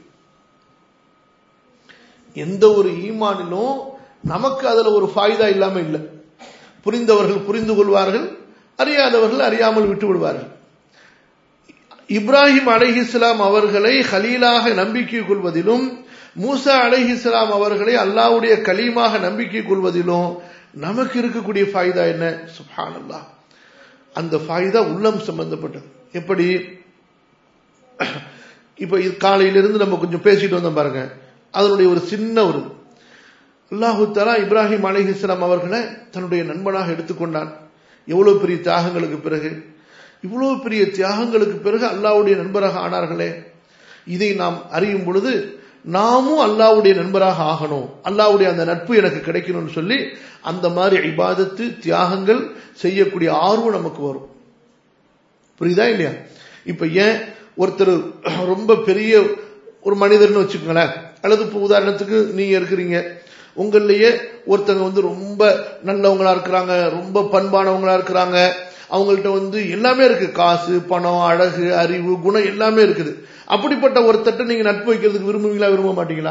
எந்த ஒரு ஈமானிலும் நமக்கு அதுல ஒரு ஃபாயுதா இல்லாம இல்லை புரிந்தவர்கள் புரிந்து கொள்வார்கள் அறியாதவர்கள் அறியாமல் விட்டு விடுவார்கள் இப்ராஹிம் அலைஹிஸ்லாம் அவர்களை ஹலீலாக நம்பிக்கை கொள்வதிலும் மூசா அலைஹிஸ்லாம் அவர்களை அல்லாவுடைய கலீமாக நம்பிக்கை கொள்வதிலும் நமக்கு இருக்கக்கூடிய ஃபாய்தா என்ன சுப்ஹானல்லா அந்த ஃபாய்தா உள்ளம் சம்பந்தப்பட்டது எப்படி இப்ப இது காலையிலிருந்து நம்ம கொஞ்சம் பேசிட்டு வந்தோம் பாருங்க அதனுடைய ஒரு சின்ன ஒரு அல்லாஹு தலா இப்ராஹிம் அலிஹிஸ்லாம் அவர்களை தன்னுடைய நண்பனாக எடுத்துக்கொண்டான் எவ்வளவு பெரிய தியாகங்களுக்கு பிறகு இவ்வளவு பெரிய தியாகங்களுக்கு பிறகு அல்லாவுடைய நண்பராக ஆனார்களே இதை நாம் அறியும் பொழுது நாமும் அல்லாவுடைய நண்பராக ஆகணும் அல்லாவுடைய அந்த நட்பு எனக்கு கிடைக்கணும்னு சொல்லி அந்த மாதிரி இபாதத்து தியாகங்கள் செய்யக்கூடிய ஆர்வம் நமக்கு வரும் புரியுதா இல்லையா இப்ப ஏன் ஒருத்தர் ரொம்ப பெரிய ஒரு மனிதர்னு வச்சுக்கோங்களேன் அல்லது இப்போ உதாரணத்துக்கு நீங்க இருக்கிறீங்க உங்களையே ஒருத்தங்க வந்து ரொம்ப நல்லவங்களா இருக்கிறாங்க ரொம்ப பண்பானவங்களா இருக்கிறாங்க அவங்கள்ட்ட வந்து எல்லாமே இருக்கு காசு பணம் அழகு அறிவு குணம் எல்லாமே இருக்குது அப்படிப்பட்ட ஒருத்தட்ட நீங்க நட்பு வைக்கிறதுக்கு விரும்புவீங்களா விரும்ப மாட்டீங்களா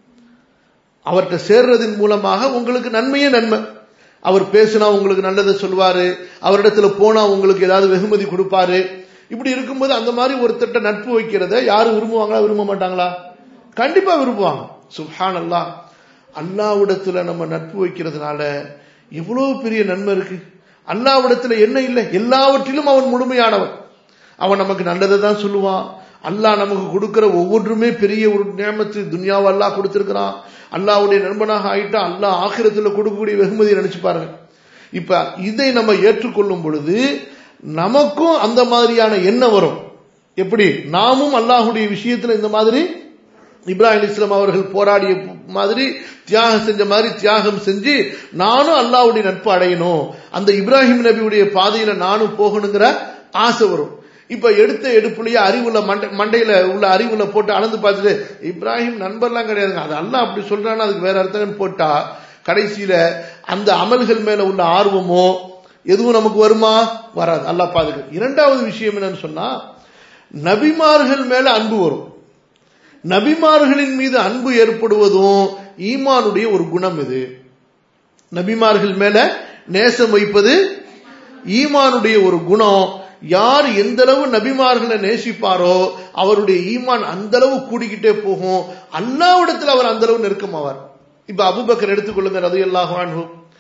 அவர்கிட்ட சேர்றதின் மூலமாக உங்களுக்கு நன்மையே நன்மை அவர் பேசினா உங்களுக்கு நல்லதை சொல்வாரு அவரிடத்துல போனா உங்களுக்கு ஏதாவது வெகுமதி கொடுப்பாரு இப்படி இருக்கும்போது அந்த மாதிரி ஒருத்தட்ட நட்பு வைக்கிறத யாரும் விரும்புவாங்களா விரும்ப மாட்டாங்களா கண்டிப்பா விரும்புவாங்க சுஹான் அல்லா அல்லாவிடத்துல நம்ம நட்பு வைக்கிறதுனால எவ்வளவு பெரிய நன்மை இருக்கு அல்லாவிடத்துல என்ன இல்லை எல்லாவற்றிலும் அவன் முழுமையானவன் அவன் நமக்கு நல்லதை தான் சொல்லுவான் அல்லாஹ் நமக்கு கொடுக்கிற ஒவ்வொன்றுமே பெரிய ஒரு நியமத்து துன்யாவை அல்லாஹ் கொடுத்திருக்கிறான் அல்லாவுடைய நண்பனாக ஆயிட்டா அல்லாஹ் ஆக்கிரத்துல கொடுக்கக்கூடிய வெகுமதியை நினைச்சு பாருங்க இப்ப இதை நம்ம ஏற்றுக்கொள்ளும் பொழுது நமக்கும் அந்த மாதிரியான எண்ணம் வரும் எப்படி நாமும் அல்லாஹுடைய விஷயத்துல இந்த மாதிரி இப்ராஹிம் இஸ்லாம் அவர்கள் போராடிய மாதிரி தியாகம் செஞ்ச மாதிரி தியாகம் செஞ்சு நானும் அல்லாவுடைய நட்பு அடையணும் அந்த இப்ராஹிம் நபியுடைய பாதையில நானும் போகணுங்கிற ஆசை வரும் இப்ப எடுத்த எடுப்புலயே அறிவுல மண்டை மண்டையில உள்ள அறிவுல போட்டு அளந்து பார்த்துட்டு இப்ராஹிம் நண்பர்லாம் கிடையாதுங்க அது அல்ல அப்படி சொல்றான்னு அதுக்கு வேற அர்த்தம் போட்டா கடைசியில அந்த அமல்கள் மேல உள்ள ஆர்வமோ எதுவும் நமக்கு வருமா வராது அல்லா பாதுகாப்பு இரண்டாவது விஷயம் என்னன்னு சொன்னா நபிமார்கள் மேல அன்பு வரும் நபிமார்களின் மீது அன்பு ஏற்படுவதும் ஈமானுடைய ஒரு குணம் இது நபிமார்கள் மேல நேசம் வைப்பது ஈமானுடைய ஒரு குணம் யார் எந்த அளவு நபிமார்களை நேசிப்பாரோ அவருடைய ஈமான் அந்த அளவு கூடிக்கிட்டே போகும் அல்லாவிடத்தில் அவர் அந்த அளவு நெருக்கமாவார் இப்ப அபுபக்கர் எடுத்துக்கொள்ளுங்க ரது எல்லாஹான்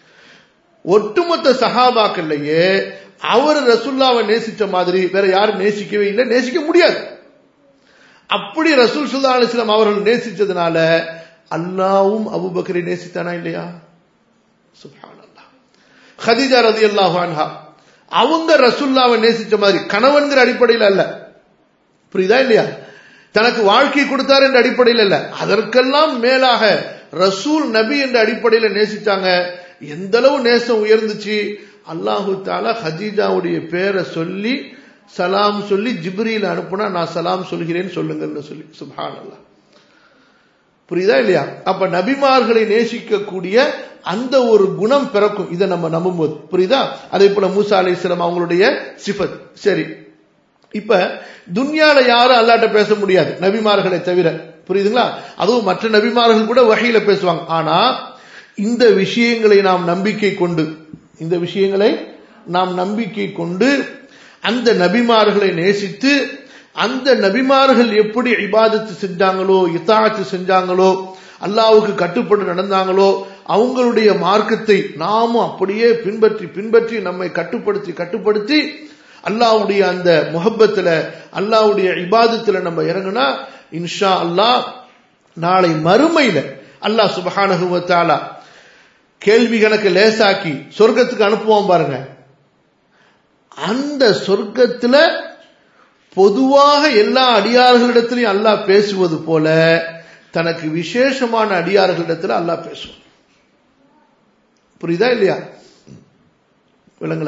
ஒட்டுமொத்த சஹாபாக்கள்லயே அவர் ரசுல்லாவை நேசிச்ச மாதிரி வேற யாரும் நேசிக்கவே இல்லை நேசிக்க முடியாது அப்படி ரசூல் சுல்லா அலிஸ்லாம் அவர்கள் நேசிச்சதுனால அல்லாவும் அபுபக்கரை நேசித்தானா இல்லையா சுபான் அல்லா ஹதிஜா ரதி அல்லாஹான்ஹா அவங்க ரசுல்லாவை நேசிச்ச மாதிரி கணவன்கிற அடிப்படையில் அல்ல புரியுதா இல்லையா தனக்கு வாழ்க்கை கொடுத்தார் என்ற அடிப்படையில் அல்ல அதற்கெல்லாம் மேலாக ரசூல் நபி என்ற அடிப்படையில் நேசிச்சாங்க எந்த அளவு நேசம் உயர்ந்துச்சு அல்லாஹு தாலா ஹதீஜாவுடைய பேரை சொல்லி சலாம் சொல்லி ஜிப்ரியில் அனுப்புனா நான் சலாம் சொல்கிறேன் சொல்லுங்கன்னு சொல்லி சுபான் அல்லா புரியுதா இல்லையா அப்ப நபிமார்களை நேசிக்கக்கூடிய அந்த ஒரு குணம் பிறக்கும் இதை நம்ம நம்பும்போது புரியுதா அதே போல மூசா அலிஸ்லாம் அவங்களுடைய சிஃபத் சரி இப்ப துன்யால யாரும் அல்லாட்ட பேச முடியாது நபிமார்களை தவிர புரியுதுங்களா அதுவும் மற்ற நபிமார்கள் கூட வகையில பேசுவாங்க ஆனா இந்த விஷயங்களை நாம் நம்பிக்கை கொண்டு இந்த விஷயங்களை நாம் நம்பிக்கை கொண்டு அந்த நபிமார்களை நேசித்து அந்த நபிமார்கள் எப்படி இபாதத்து செஞ்சாங்களோ இத்தாத்து செஞ்சாங்களோ அல்லாவுக்கு கட்டுப்பட்டு நடந்தாங்களோ அவங்களுடைய மார்க்கத்தை நாமும் அப்படியே பின்பற்றி பின்பற்றி நம்மை கட்டுப்படுத்தி கட்டுப்படுத்தி அல்லாவுடைய அந்த முகப்பத்துல அல்லாவுடைய இபாதத்துல நம்ம இறங்குனா இன்ஷா அல்லாஹ் நாளை மறுமையில அல்லாஹ் சுபஹானகுவத்தாலா கேள்வி கணக்கு லேசாக்கி சொர்க்கத்துக்கு அனுப்புவோம் பாருங்க அந்த சொர்க்கத்துல பொதுவாக எல்லா அடியார்களிடத்திலையும் அல்லாஹ் பேசுவது போல தனக்கு விசேஷமான அடியார்களிடத்துல அல்லாஹ் பேசுவோம் புரியுதா இல்லையா விளங்கல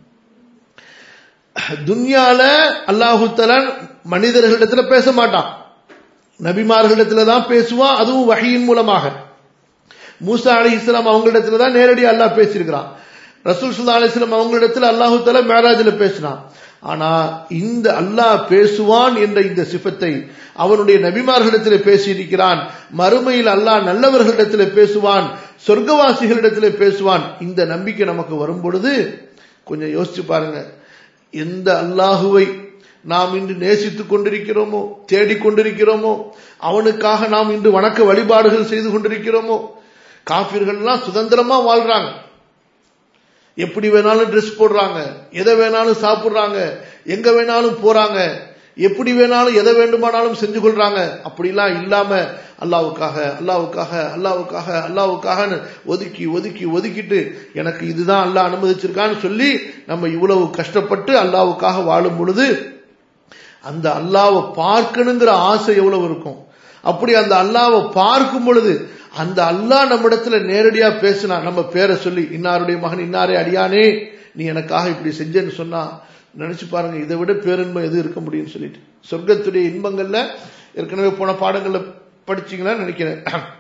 துன்யால அல்லாஹு தலான் மனிதர்களிடத்துல பேச மாட்டான் நபிமார்களிடத்துல தான் பேசுவான் அதுவும் வகையின் மூலமாக மூசா அலி இஸ்லாம் அவங்களிடத்துல தான் நேரடியாக அல்லாஹ் பேசியிருக்கிறான் ரசூல் சுல்லா அலிஸ்லாம் அவங்களிடத்துல அல்லாஹு தலா மேராஜில் பேசினான் ஆனா இந்த அல்லாஹ் பேசுவான் என்ற இந்த சிஃபத்தை அவனுடைய நபிமார்களிடத்தில் பேசியிருக்கிறான் மறுமையில் அல்லாஹ் நல்லவர்களிடத்தில் பேசுவான் சொர்க்கவாசிகளிடத்தில் பேசுவான் இந்த நம்பிக்கை நமக்கு வரும் பொழுது கொஞ்சம் யோசிச்சு பாருங்க எந்த அல்லாஹுவை நாம் இன்று நேசித்துக் கொண்டிருக்கிறோமோ தேடிக்கொண்டிருக்கிறோமோ அவனுக்காக நாம் இன்று வணக்க வழிபாடுகள் செய்து கொண்டிருக்கிறோமோ காபிர்கள்லாம் சுதந்திரமா வாழ்றாங்க எப்படி வேணாலும் ட்ரெஸ் போடுறாங்க எதை வேணாலும் சாப்பிடுறாங்க எங்க வேணாலும் போறாங்க எப்படி வேணாலும் எதை வேண்டுமானாலும் செஞ்சு கொள்றாங்க அப்படிலாம் இல்லாம அல்லாவுக்காக அல்லாவுக்காக அல்லாவுக்காக அல்லாவுக்காக ஒதுக்கி ஒதுக்கி ஒதுக்கிட்டு எனக்கு இதுதான் அல்லாஹ் அனுமதிச்சிருக்கான்னு சொல்லி நம்ம இவ்வளவு கஷ்டப்பட்டு அல்லாவுக்காக வாழும் பொழுது அந்த அல்லாவை பார்க்கணுங்கிற ஆசை எவ்வளவு இருக்கும் அப்படி அந்த அல்லாவை பார்க்கும் பொழுது அந்த அல்லாஹ் நம்மிடத்துல நேரடியா பேசினா நம்ம பேரை சொல்லி இன்னாருடைய மகன் இன்னாரே அடியானே நீ எனக்காக இப்படி செஞ்சேன்னு சொன்னா நினைச்சு பாருங்க இதை விட பேரின்பம் எது இருக்க முடியும்னு சொல்லிட்டு சொர்க்கத்துடைய இன்பங்கள்ல ஏற்கனவே போன பாடங்கள்ல படிச்சீங்களான்னு நினைக்கிறேன்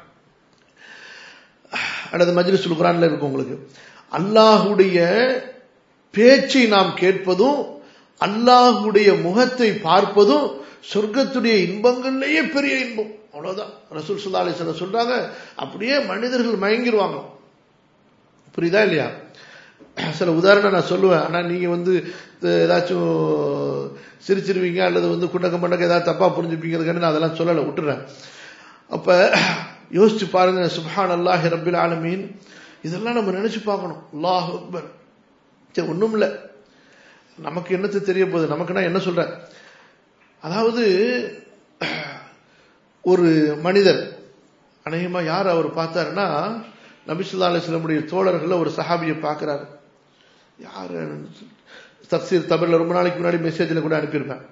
அடுத்த மஜ்லிசுல் குரான்ல இருக்கு உங்களுக்கு அல்லாஹுடைய பேச்சை நாம் கேட்பதும் அல்லாஹுடைய முகத்தை பார்ப்பதும் சொர்க்கத்துடைய இன்பங்கள்லயே பெரிய இன்பம் அவ்வளவுதான் ரசூல் சுல்லா அலிஸ்வரம் சொல்றாங்க அப்படியே மனிதர்கள் மயங்கிடுவாங்க புரியுதா இல்லையா சில உதாரணம் நான் சொல்லுவேன் ஆனா நீங்க வந்து ஏதாச்சும் சிரிச்சிருவீங்க அல்லது வந்து குண்டக்க மண்டக்க ஏதாவது தப்பா புரிஞ்சுப்பீங்கிறதுக்கான நான் அதெல்லாம் சொல்லலை விட்டுறேன் அப்ப யோசிச்சு பாருங்க சுப்ஹான் அல்லாஹ் ரபில் ஆலமீன் இதெல்லாம் நம்ம நினைச்சு பார்க்கணும் அல்லாஹ் அக்பர் சரி ஒண்ணும் இல்லை நமக்கு என்னத்து தெரிய போகுது நமக்கு நான் என்ன சொல்றேன் அதாவது ஒரு மனிதர் அநேகமா யார் அவர் பார்த்தாருன்னா நபிசுல்லா அலிஸ்லமுடைய தோழர்கள் ஒரு சஹாபியை பார்க்கிறாரு யாரு தப்சீர் தமிழ்ல ரொம்ப நாளைக்கு முன்னாடி மெசேஜ்ல கூட அனுப்பியிருப்பேன்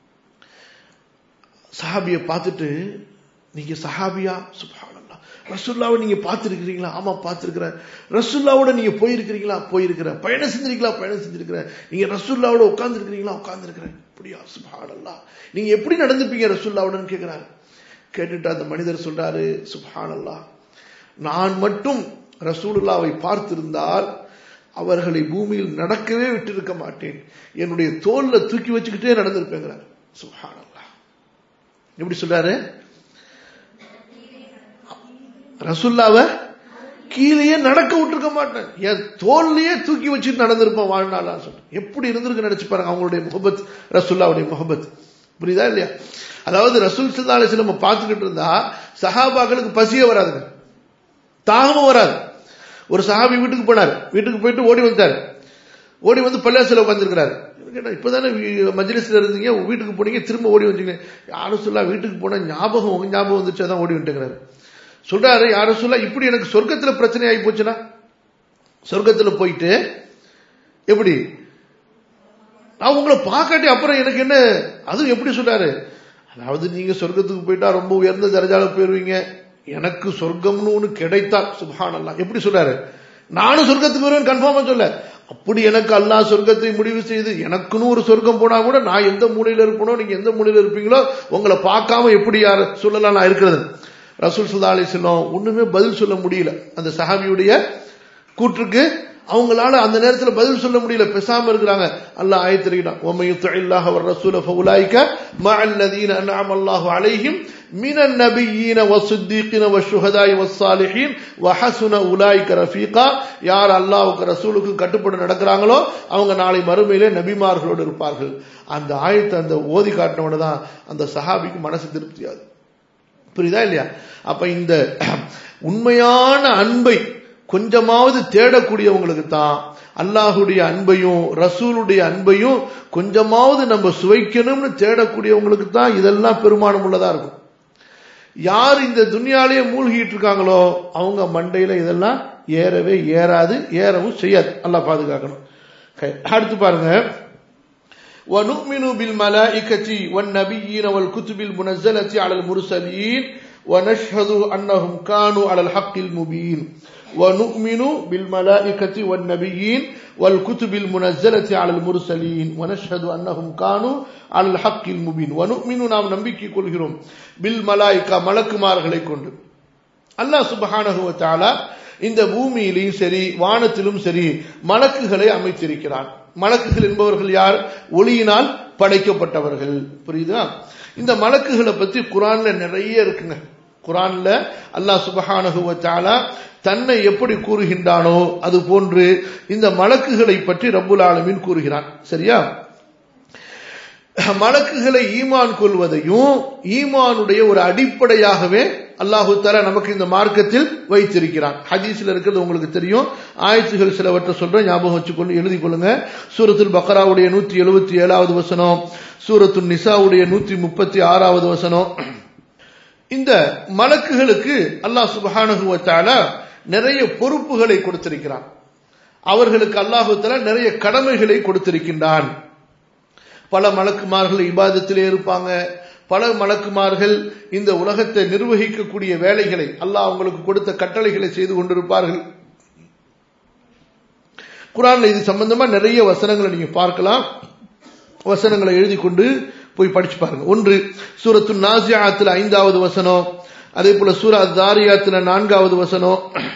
சஹாபியை பார்த்துட்டு நீங்க சஹாபியா சுபானல்லா ரசுல்லாவை நீங்க பார்த்துருக்கிறீங்களா ஆமா பார்த்துருக்கிறேன் ரசுல்லாவோட நீங்க போயிருக்கிறீங்களா போயிருக்கிறேன் பயணம் செஞ்சிருக்கீங்களா பயணம் செஞ்சிருக்கிறேன் நீங்க ரசுல்லாவோட உட்கார்ந்துருக்கிறீங்களா உட்கார்ந்துருக்கிறேன் அப்படியா சுபானல்லா நீங்க எப்படி நடந்துப்பீங்க ரசுல்லாவோடன்னு கேட்கிறாரு கேட்டுட்டு அந்த மனிதர் சொல்றாரு சுபானல்லா நான் மட்டும் ரசூலுல்லாவை பார்த்திருந்தால் அவர்களை பூமியில் நடக்கவே விட்டிருக்க மாட்டேன் என்னுடைய தோல்ல தூக்கி வச்சுக்கிட்டே நடந்திருப்பேங்கிறார் சுஹானல்லா எப்படி சொல்றாரு ரசுல்லாவை கீழேயே நடக்க விட்டுருக்க மாட்டேன் என் தோல்லையே தூக்கி வச்சுட்டு நடந்திருப்பேன் வாழ்நாளா சொல்றேன் எப்படி இருந்திருக்கு நினைச்சு பாருங்க அவங்களுடைய முகபத் ரசுல்லாவுடைய முகபத் புரியுதா இல்லையா அதாவது ரசூல் சல்லா அலிஸ்லம் நம்ம பார்த்துக்கிட்டு இருந்தா சஹாபாக்களுக்கு பசியே வராதுங்க தாகமும் வராது ஒரு சஹாபி வீட்டுக்கு போனார் வீட்டுக்கு போயிட்டு ஓடி வந்தார் ஓடி வந்து பள்ளியாசில உட்காந்துருக்கிறாரு இப்பதானே மஜ்லிஸ்ல இருந்தீங்க வீட்டுக்கு போனீங்க திரும்ப ஓடி வந்தீங்க யாரும் சொல்லா வீட்டுக்கு போனா ஞாபகம் உங்க ஞாபகம் வந்துச்சு அதான் ஓடி வந்துட்டுங்கிறாரு சொல்றாரு யாரும் சொல்ல இப்படி எனக்கு சொர்க்கத்துல பிரச்சனை ஆகி போச்சுன்னா சொர்க்கத்துல போயிட்டு எப்படி நான் உங்களை பார்க்காட்டி அப்புறம் எனக்கு என்ன அதுவும் எப்படி சொல்றாரு அதாவது நீங்க சொர்க்கத்துக்கு போயிட்டா ரொம்ப உயர்ந்த தரஜால போயிருவீங்க எனக்கு சொர்க்கம்னு ஒண்ணு கிடைத்தால் சுபான் அல்லா எப்படி சொல்றாரு நானும் சொர்க்கத்துக்கு வருவேன் கன்ஃபார்மா சொல்ல அப்படி எனக்கு அல்லா சொர்க்கத்தை முடிவு செய்து எனக்குன்னு ஒரு சொர்க்கம் போனா கூட நான் எந்த மூலையில இருப்பனோ நீங்க எந்த மூலையில இருப்பீங்களோ உங்களை பார்க்காம எப்படி யார் சொல்லலாம் நான் இருக்கிறது ரசூல் சுல்லா அலி சொல்லம் ஒண்ணுமே பதில் சொல்ல முடியல அந்த சஹாபியுடைய கூற்றுக்கு அவங்களால அந்த நேரத்தில் பதில் சொல்ல முடியல பேசாம இருக்கிறாங்க அல்லாஹ் ஆயத்திருக்கிறான் ஓம யுத்தில்லாஹ் அவர் ரசூல ஃபவுலாய்க மஅல்லதீன அன்அம அல்லாஹு அலைஹிம் மினன் நபியீன வஸ்ஸித்தீகின வஷ்ஷுஹதாய் வஸ்ஸாலிஹீன் வஹஸுன உலாய்க ரஃபீகா யார் அல்லாஹ்வுக்கு ரசூலுக்கு கட்டுப்பட்டு நடக்கிறாங்களோ அவங்க நாளை மறுமையிலே நபிமார்களோடு இருப்பார்கள் அந்த ஆயத்தை அந்த ஓதி காட்டினவன தான் அந்த சஹாபிக்கு மனசு திருப்தியாது புரியுதா இல்லையா அப்ப இந்த உண்மையான அன்பை கொஞ்சமாவது தேடக்கூடியவங்களுக்கு தான் அல்லாஹுடைய அன்பையும் ரசூலுடைய அன்பையும் கொஞ்சமாவது நம்ம சுவைக்கணும்னு தேடக்கூடியவங்களுக்கு தான் இதெல்லாம் பெருமானம் உள்ளதா இருக்கும் யார் இந்த துன்யாலேயே மூழ்கிட்டு இருக்காங்களோ அவங்க மண்டையில இதெல்லாம் ஏறவே ஏறாது ஏறவும் செய்யாது அல்லாஹ் பாதுகாக்கணும் அடுத்து பாருங்க ونؤمن بالملائكة والنبيين والكتب المنزلة على المرسلين ونشهد أنهم كانوا على الحق المبين ونؤمن بالملائكة والنبيين والكتب المنزلة على المرسلين ونشهد أنهم كانوا على الحق المبين ونؤمن நாம் நம்பிக்கை கொள்கிறோம் بالملائكة மலக்குமார்களை கொண்டு அல்லாஹ் சுப்ஹானஹு வ தஆலா இந்த பூமியிலும் சரி வானத்திலும் சரி மலக்குகளை அமைத்திருக்கிறான் மலக்குகள் என்பவர்கள் யார் ஒளியினால் படைக்கப்பட்டவர்கள் புரியுதா இந்த மலக்குகளை பத்தி குரான்ல நிறைய இருக்குங்க குரான்ல அல்லாஹ் சுபஹானஹு வ தன்னை எப்படி கூறுகின்றானோ அது போன்று இந்த மலக்குகளை பற்றி ரப்புல் ஆலமீன் கூறுகிறான் சரியா மலக்குகளை ஈமான் கொள்வதையும் ஈமானுடைய ஒரு அடிப்படையாகவே அல்லாஹு தாலா நமக்கு இந்த மார்க்கத்தில் வைத்திருக்கிறான் ஹதீஸ்ல இருக்கிறது உங்களுக்கு தெரியும் ஆயத்துகள் சிலவற்றை சொல்றேன் ஞாபகம் வச்சுக்கொண்டு எழுதி கொள்ளுங்க சூரத்துல் பக்ராவுடைய நூத்தி எழுபத்தி ஏழாவது வசனம் சூரத்துல் நிசாவுடைய நூத்தி முப்பத்தி ஆறாவது வசனம் இந்த மலக்குகளுக்கு அல்லாஹ் சுபஹானுவத்தால நிறைய பொறுப்புகளை கொடுத்திருக்கிறான் அவர்களுக்கு அல்லாஹு தாலா நிறைய கடமைகளை கொடுத்திருக்கின்றான் பல மலக்குமார்கள் இபாதத்திலே இருப்பாங்க பல மலக்குமார்கள் இந்த உலகத்தை நிர்வகிக்கக்கூடிய வேலைகளை அல்லாஹ் அவங்களுக்கு கொடுத்த கட்டளைகளை செய்து கொண்டிருப்பார்கள் குரான்ல இது சம்பந்தமா நிறைய வசனங்களை நீங்க பார்க்கலாம் வசனங்களை எழுதி கொண்டு போய் படிச்சு பாருங்க ஒன்று சூரத்து நாசியாத்துல ஐந்தாவது வசனம் அதே போல சூரா தாரியாத்துல நான்காவது வசனம்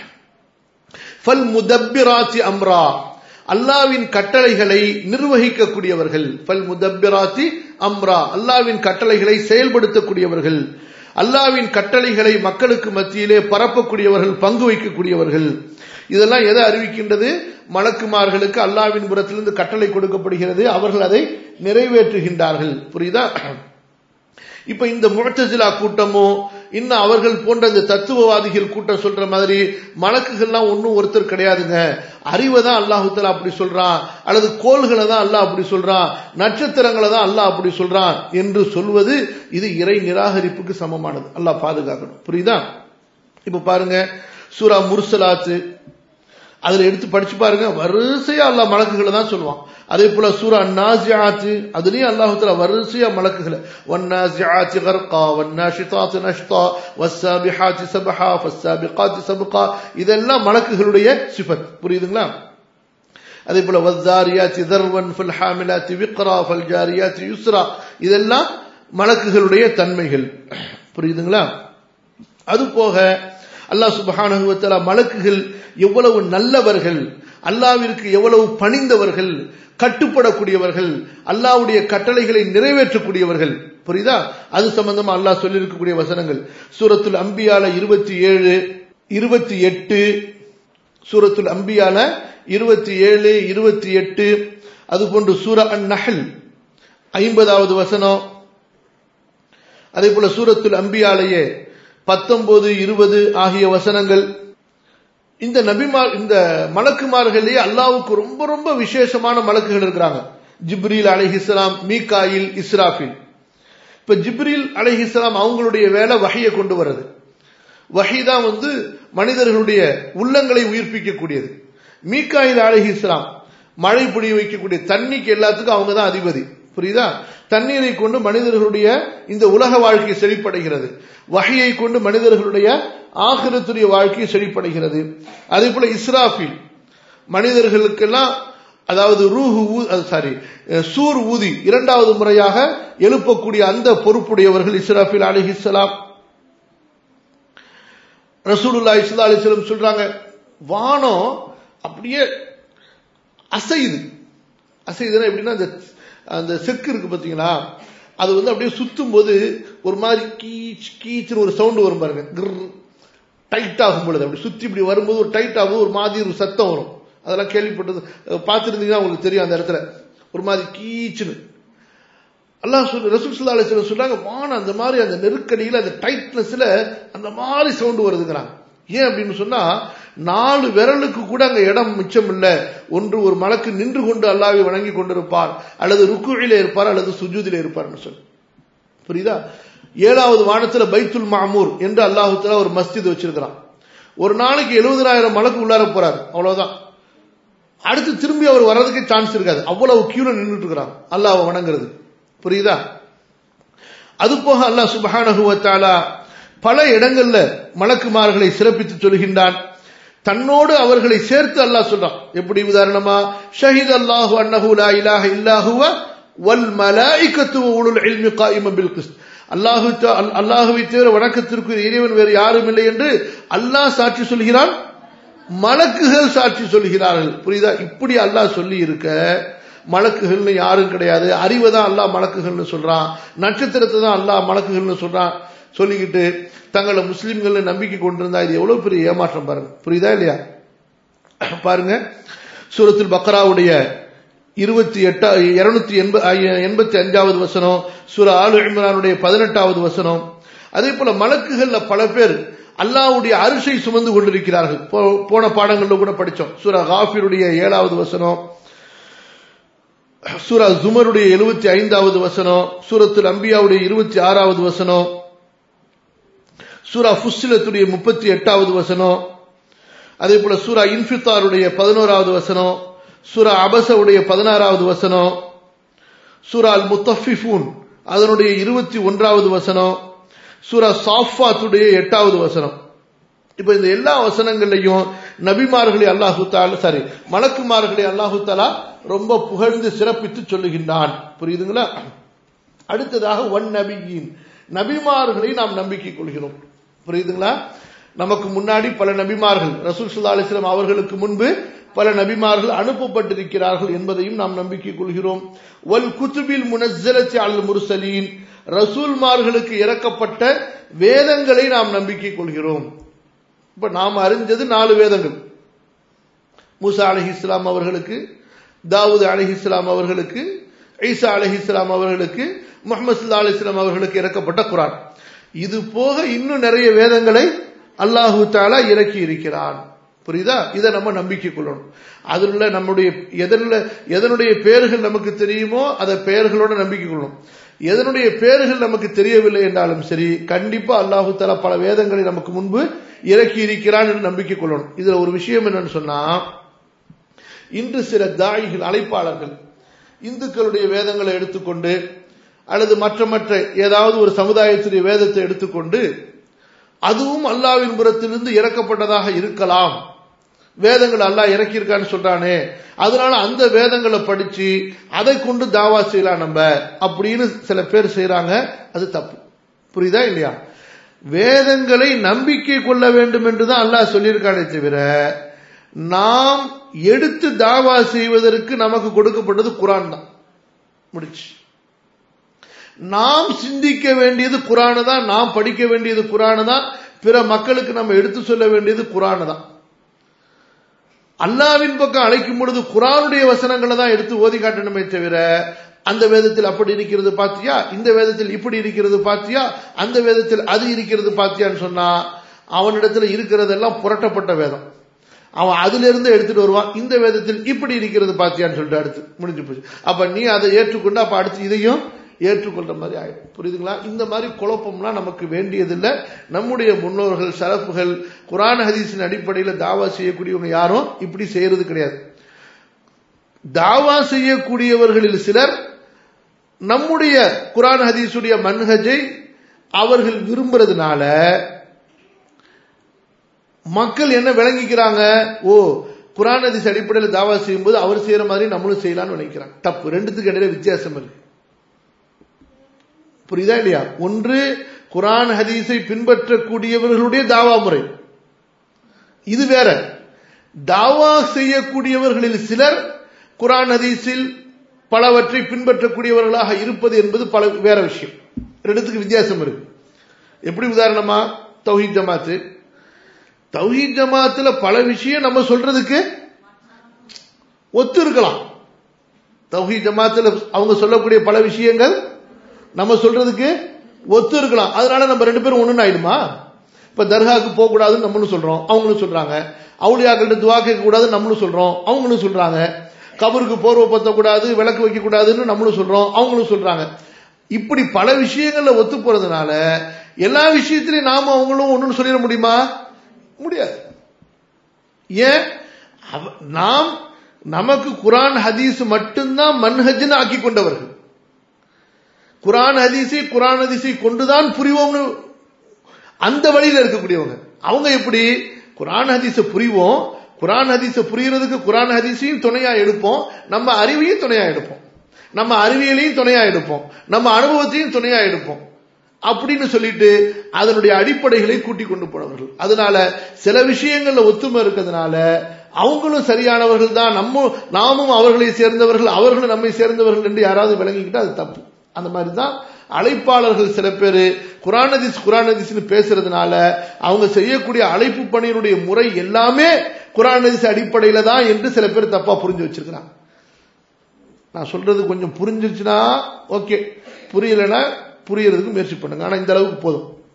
ஃபல் முதப்பிராத்தி அம்ரா அல்லாவின் கட்டளைகளை நிர்வகிக்கக்கூடியவர்கள் ஃபல் முதப்பிராத்தி அம்ரா அல்லாவின் கட்டளைகளை செயல்படுத்தக்கூடியவர்கள் அல்லாவின் கட்டளைகளை மக்களுக்கு மத்தியிலே பரப்பக்கூடியவர்கள் பங்கு வைக்கக்கூடியவர்கள் இதெல்லாம் எதை அறிவிக்கின்றது மலக்குமார்களுக்கு அல்லாவின் புறத்திலிருந்து கட்டளை கொடுக்கப்படுகிறது அவர்கள் அதை நிறைவேற்றுகின்றார்கள் புரியுதா இப்ப இந்த முழத்தசிலா கூட்டமோ இன்னும் அவர்கள் போன்ற இந்த தத்துவவாதிகள் கூட்டம் சொல்ற மாதிரி மலக்குகள்லாம் ஒன்றும் ஒருத்தர் கிடையாதுங்க அறிவை தான் அல்லாஹுத்தலா அப்படி சொல்றான் அல்லது கோள்களை தான் அல்லாஹ் அப்படி சொல்றான் நட்சத்திரங்களை தான் அல்லாஹ் அப்படி சொல்றான் என்று சொல்வது இது இறை நிராகரிப்புக்கு சமமானது அல்லாஹ் பாதுகாக்கணும் புரியுதா இப்ப பாருங்க சூரா முர்சலாத்து அதுல எடுத்து படிச்சு பாருங்க வரிசையா அல்லாஹ் மலக்குகளை தான் சொல்லுவான் அதே போல சூரா நாசியாத்து அதுலயும் அல்லாஹுல வரிசையா மலக்குகளை வன்னாசியாத்தி கர்கா வன்னாஷிதாத்து நஷ்தா வஸ்ஸாபிஹாத்தி சபஹா ஃபஸ்ஸாபிகாத்தி சபகா இதெல்லாம் மலக்குகளுடைய சிஃபத் புரியுதுங்களா அதே போல வஸ்ஸாரியாத்தி தர்வன் ஃபல் ஹாமிலாத்தி விக்ரா ஃபல் ஜாரியாத்தி யுஸ்ரா இதெல்லாம் மலக்குகளுடைய தன்மைகள் புரியுதுங்களா அது போக அல்லாஹ் சுபஹானுவத்தலா மலக்குகள் எவ்வளவு நல்லவர்கள் அல்லாவிற்கு எவ்வளவு பணிந்தவர்கள் கட்டுப்படக்கூடியவர்கள் அல்லாவுடைய கட்டளைகளை நிறைவேற்றக்கூடியவர்கள் புரியுதா அது சம்பந்தமா அல்லாஹ் சொல்லியிருக்கக்கூடிய வசனங்கள் சூரத்துல் அம்பியால இருபத்தி ஏழு இருபத்தி எட்டு சூரத்துல் அம்பியால இருபத்தி ஏழு இருபத்தி எட்டு அது போன்று சூர அன் நஹல் ஐம்பதாவது வசனம் அதே போல சூரத்துல் அம்பியாலேயே பத்தொன்பது இருபது ஆகிய வசனங்கள் இந்த நபிமார் இந்த மலக்குமார்களே அல்லாவுக்கு ரொம்ப ரொம்ப விசேஷமான மலக்குகள் இருக்கிறாங்க ஜிப்ரீல் அலிஹிஸ்லாம் மீகாயில் இஸ்ராஃபில் இப்ப ஜிப்ரீல் அலிஹிஸ்லாம் அவங்களுடைய வேலை வகையை கொண்டு வர்றது வகை தான் வந்து மனிதர்களுடைய உள்ளங்களை உயிர்ப்பிக்கக்கூடியது மீகாயில் அலிஹிஸ்லாம் மழை பொழிய வைக்கக்கூடிய தண்ணிக்கு எல்லாத்துக்கும் அவங்க தான் அதிபதி புரியுதா தண்ணீரை கொண்டு மனிதர்களுடைய இந்த உலக வாழ்க்கை செழிப்படைகிறது வகையை கொண்டு மனிதர்களுடைய ஆகிரத்துடைய வாழ்க்கை செழிப்படைகிறது அதே போல இஸ்ராஃபில் மனிதர்களுக்கெல்லாம் அதாவது ரூஹு சாரி சூர் ஊதி இரண்டாவது முறையாக எழுப்பக்கூடிய அந்த பொறுப்புடையவர்கள் இஸ்ராஃபில் அலிஹிஸ்லாம் ரசூலுல்லா இஸ்லா அலிஸ்லம் சொல்றாங்க வானம் அப்படியே அசையுது அசையுதுன்னா எப்படின்னா அந்த அந்த செக்கு இருக்கு பார்த்தீங்களா அது வந்து அப்படியே சுத்தும் போது ஒரு மாதிரி கீச் கீச்சுன்னு ஒரு சவுண்டு வரும் பாருங்க கிர் டைட் ஆகும் பொழுது அப்படி சுத்தி இப்படி வரும்போது ஒரு டைட் ஆகும் ஒரு மாதிரி ஒரு சத்தம் வரும் அதெல்லாம் கேள்விப்பட்டது பார்த்துருந்தீங்கன்னா உங்களுக்கு தெரியும் அந்த இடத்துல ஒரு மாதிரி கீச்சுன்னு அல்லாஹ் சொல்லு ரசூல் அலிஸ்லம் சொல்றாங்க வானம் அந்த மாதிரி அந்த நெருக்கடியில் அந்த டைட்னஸ்ல அந்த மாதிரி சவுண்டு வருதுங்கிறாங்க ஏன் அப்படின்னு சொன்னா நாலு விரலுக்கு கூட அங்க இடம் மிச்சம் இல்லை ஒன்று ஒரு மலக்கு நின்று கொண்டு அல்லாவை வணங்கி கொண்டிருப்பார் அல்லது ருக்குழில இருப்பார் அல்லது சுஜூதில இருப்பார்னு சொல்லி புரியுதா ஏழாவது வானத்துல பைத்துல் மாமூர் என்று அல்லாஹுத்துல ஒரு மஸ்ஜித் வச்சிருக்கிறான் ஒரு நாளைக்கு எழுபதாயிரம் மலக்கு உள்ளார போறாரு அவ்வளவுதான் அடுத்து திரும்பி அவர் வர்றதுக்கு சான்ஸ் இருக்காது அவ்வளவு கியூல நின்றுட்டு இருக்கிறான் அல்லாஹ் வணங்குறது புரியுதா அது போக அல்லாஹ் சுபஹானகுவத்தாலா பல இடங்கள்ல மலக்குமார்களை சிறப்பித்து சொல்கின்றான் தன்னோடு அவர்களை சேர்த்து அல்லாஹ் சொல்றான் எப்படி உதாரணமா ஷஹீத் அல்லாஹு அன்னஹு லா இலாஹ இல்லாஹுவ வல் மலாயிகத்து உலுல் இல்மி காயிம பில் கிஸ்த் அல்லாஹு அல்லாஹுவை தவிர வணக்கத்திற்கு இறைவன் வேறு யாரும் இல்லை என்று அல்லாஹ் சாட்சி சொல்கிறான் மலக்குகள் சாட்சி சொல்கிறார்கள் புரியுதா இப்படி அல்லாஹ் சொல்லி இருக்க மலக்குகள்னு யாரும் கிடையாது அறிவை தான் அல்லாஹ் மலக்குகள்னு சொல்றான் நட்சத்திரத்தை தான் அல்லாஹ் மலக்குகள்னு சொல்றான் சொல்லிக்கிட்டு தங்களை முஸ்லிம்கள் நம்பிக்கை கொண்டிருந்தா இது எவ்வளவு பெரிய ஏமாற்றம் பாருங்க புரியுதா இல்லையா பாருங்க சூரத்துல் பக்ராவுடைய இருபத்தி எட்டா இருநூத்தி எண்பத்தி அஞ்சாவது வசனம் சூர ஆலு இம்ரானுடைய பதினெட்டாவது வசனம் அதே போல மலக்குகள்ல பல பேர் அல்லாவுடைய அரிசை சுமந்து கொண்டிருக்கிறார்கள் போன பாடங்கள்ல கூட படிச்சோம் சூரா காஃபிருடைய ஏழாவது வசனம் சூரா ஜுமருடைய எழுபத்தி ஐந்தாவது வசனம் சூரத்துல் அம்பியாவுடைய இருபத்தி ஆறாவது வசனம் சூரா ஃபுஸ்ஸிலத்துடைய முப்பத்தி எட்டாவது வசனம் அதே போல சூரா இன்ஃபித்தாருடைய பதினோராவது வசனம் சூரா அபசவுடைய பதினாறாவது வசனம் சூரா அல் முத்தஃபிஃபூன் அதனுடைய இருபத்தி ஒன்றாவது வசனம் சூரா சாஃபாத்துடைய எட்டாவது வசனம் இப்ப இந்த எல்லா வசனங்கள்லையும் நபிமார்களை அல்லாஹு தாலா சாரி மலக்குமார்களை அல்லாஹு தாலா ரொம்ப புகழ்ந்து சிறப்பித்து சொல்லுகின்றான் புரியுதுங்களா அடுத்ததாக ஒன் நபியின் நபிமார்களை நாம் நம்பிக்கை கொள்கிறோம் புரியுதுங்களா நமக்கு முன்னாடி பல நபிமார்கள் ரசூல் சுல்லா அலிஸ்லாம் அவர்களுக்கு முன்பு பல நபிமார்கள் அனுப்பப்பட்டிருக்கிறார்கள் என்பதையும் நாம் நம்பிக்கை கொள்கிறோம் வல் குத்துபில் முனஸ்ஸலத்தி அல் முர்சலீன் ரசூல்மார்களுக்கு இறக்கப்பட்ட வேதங்களை நாம் நம்பிக்கை கொள்கிறோம் இப்ப நாம் அறிஞ்சது நாலு வேதங்கள் மூசா அலஹி இஸ்லாம் அவர்களுக்கு தாவூத் அலஹி இஸ்லாம் அவர்களுக்கு ஈசா அலஹி இஸ்லாம் அவர்களுக்கு முகமது சுல்லா அலி இஸ்லாம் அவர்களுக்கு இறக்கப்பட்ட குரான் இது போக இன்னும் நிறைய வேதங்களை அல்லாஹு தாலா இறக்கி இருக்கிறான் புரியுதா இதை நம்ம நம்பிக்கை கொள்ளணும் அதில் நம்முடைய எதனில் எதனுடைய பெயர்கள் நமக்கு தெரியுமோ அதை பெயர்களோட நம்பிக்கை கொள்ளணும் எதனுடைய பெயர்கள் நமக்கு தெரியவில்லை என்றாலும் சரி கண்டிப்பா அல்லாஹு தாலா பல வேதங்களை நமக்கு முன்பு இறக்கி இருக்கிறான் என்று நம்பிக்கை கொள்ளணும் இதுல ஒரு விஷயம் என்னன்னு சொன்னா இன்று சில தாயிகள் அழைப்பாளர்கள் இந்துக்களுடைய வேதங்களை எடுத்துக்கொண்டு அல்லது மற்ற மற்ற ஏதாவது ஒரு சமுதாயத்துடைய வேதத்தை எடுத்துக்கொண்டு அதுவும் அல்லாவின் புறத்திலிருந்து இறக்கப்பட்டதாக இருக்கலாம் வேதங்கள் அல்லாஹ் இறக்கியிருக்கான்னு சொல்றானே அதனால அந்த வேதங்களை படிச்சு அதை கொண்டு தாவா செய்யலாம் நம்ம அப்படின்னு சில பேர் செய்யறாங்க அது தப்பு புரியுதா இல்லையா வேதங்களை நம்பிக்கை கொள்ள வேண்டும் என்றுதான் அல்லாஹ் சொல்லியிருக்கானே தவிர நாம் எடுத்து தாவா செய்வதற்கு நமக்கு கொடுக்கப்பட்டது குரான் தான் முடிச்சு நாம் சிந்திக்க வேண்டியது குரானு தான் நாம் படிக்க வேண்டியது குரானு தான் பிற மக்களுக்கு நம்ம எடுத்து சொல்ல வேண்டியது குரானு தான் அல்லாவின் பக்கம் அழைக்கும் பொழுது குரானுடைய வசனங்களை தான் எடுத்து ஓதி காட்டணுமே தவிர அந்த வேதத்தில் அப்படி இருக்கிறது பாத்தியா இந்த வேதத்தில் இப்படி இருக்கிறது பாத்தியா அந்த வேதத்தில் அது இருக்கிறது பாத்தியான்னு சொன்னா அவனிடத்துல இருக்கிறதெல்லாம் புரட்டப்பட்ட வேதம் அவன் அதுல இருந்து எடுத்துட்டு வருவான் இந்த வேதத்தில் இப்படி இருக்கிறது பாத்தியான்னு சொல்லிட்டு அடுத்து முடிஞ்சு போச்சு அப்ப நீ அதை ஏற்றுக்கொண்டு அப்ப அடுத்து இதையும் ஏற்றுக்கொள்ற மாதிரி ஆயிடும் புரியுதுங்களா இந்த மாதிரி குழப்பம்லாம் நமக்கு வேண்டியதில்லை நம்முடைய முன்னோர்கள் சரப்புகள் குரான் ஹதீஸின் அடிப்படையில் தாவா செய்யக்கூடியவங்க யாரும் இப்படி செய்யறது கிடையாது தாவா செய்யக்கூடியவர்களில் சிலர் நம்முடைய குரான் ஹதீஸுடைய மன்ஹஜை அவர்கள் விரும்புறதுனால மக்கள் என்ன விளங்கிக்கிறாங்க ஓ குரான் ஹதீஸ் அடிப்படையில் தாவா செய்யும்போது அவர் செய்யற மாதிரி நம்மளும் செய்யலாம்னு நினைக்கிறாங்க தப்பு ரெண்டுத்துக்கு இடையில வித்தியாசம் இருக்கு புரியுதா இல்லையா ஒன்று குரான் ஹதீஸை பின்பற்றக்கூடியவர்களுடைய தாவா முறை இது வேற தாவா செய்யக்கூடியவர்களில் சிலர் குரான் ஹதீஸில் பலவற்றை பின்பற்றக்கூடியவர்களாக இருப்பது என்பது பல வேற விஷயம் ரெண்டுத்துக்கு வித்தியாசம் இருக்கு எப்படி உதாரணமா தௌஹீத் ஜமாத்து தௌஹீத் ஜமாத்துல பல விஷயம் நம்ம சொல்றதுக்கு ஒத்து இருக்கலாம் தௌஹீத் ஜமாத்துல அவங்க சொல்லக்கூடிய பல விஷயங்கள் நம்ம சொல்றதுக்கு ஒத்து இருக்கலாம் அதனால நம்ம ரெண்டு பேரும் ஒண்ணுன்னு ஆயிடுமா இப்ப தர்காவுக்கு போக கூடாதுன்னு நம்மளும் சொல்றோம் அவங்களும் சொல்றாங்க அவுளியாக்கள்கிட்ட துவா கேட்க கூடாதுன்னு நம்மளும் சொல்றோம் அவங்களும் சொல்றாங்க கபருக்கு போர்வை பத்த கூடாது விளக்கு வைக்க கூடாதுன்னு நம்மளும் சொல்றோம் அவங்களும் சொல்றாங்க இப்படி பல விஷயங்கள்ல ஒத்து போறதுனால எல்லா விஷயத்திலையும் நாம அவங்களும் ஒண்ணுன்னு சொல்லிட முடியுமா முடியாது ஏன் நாம் நமக்கு குரான் ஹதீஸ் மட்டும்தான் மன்ஹஜ்னு ஆக்கி கொண்டவர்கள் குரான் ஹதீஸை குரான் ஹதீஸை கொண்டுதான் புரிவோம்னு அந்த வழியில இருக்கக்கூடியவங்க அவங்க எப்படி குரான் ஹதீஸை புரிவோம் குரான் ஹதீஸை புரியறதுக்கு குரான் ஹதீஸையும் துணையா எடுப்போம் நம்ம அறிவையும் துணையா எடுப்போம் நம்ம அறிவியலையும் துணையா எடுப்போம் நம்ம அனுபவத்தையும் துணையா எடுப்போம் அப்படின்னு சொல்லிட்டு அதனுடைய அடிப்படைகளை கூட்டி கொண்டு போனவர்கள் அதனால சில விஷயங்கள்ல ஒத்துமை இருக்கிறதுனால அவங்களும் சரியானவர்கள் தான் நம்ம நாமும் அவர்களை சேர்ந்தவர்கள் அவர்களும் நம்மை சேர்ந்தவர்கள் என்று யாராவது விளங்கிக்கிட்டா அது தப்பு அந்த மாதிரி தான் அழைப்பாளர்கள் சில பேர் குரானதிஸ் குரானதிஸ்னு பேசுறதுனால அவங்க செய்யக்கூடிய அழைப்பு பணியினுடைய முறை எல்லாமே குரானதிஸ் அடிப்படையில தான் என்று சில பேர் தப்பா புரிஞ்சு வச்சிருக்கிறாங்க நான் சொல்றது கொஞ்சம் புரிஞ்சிருச்சுன்னா ஓகே புரியலைன்னா புரியறதுக்கு முயற்சி பண்ணுங்க ஆனா இந்த அளவுக்கு போதும்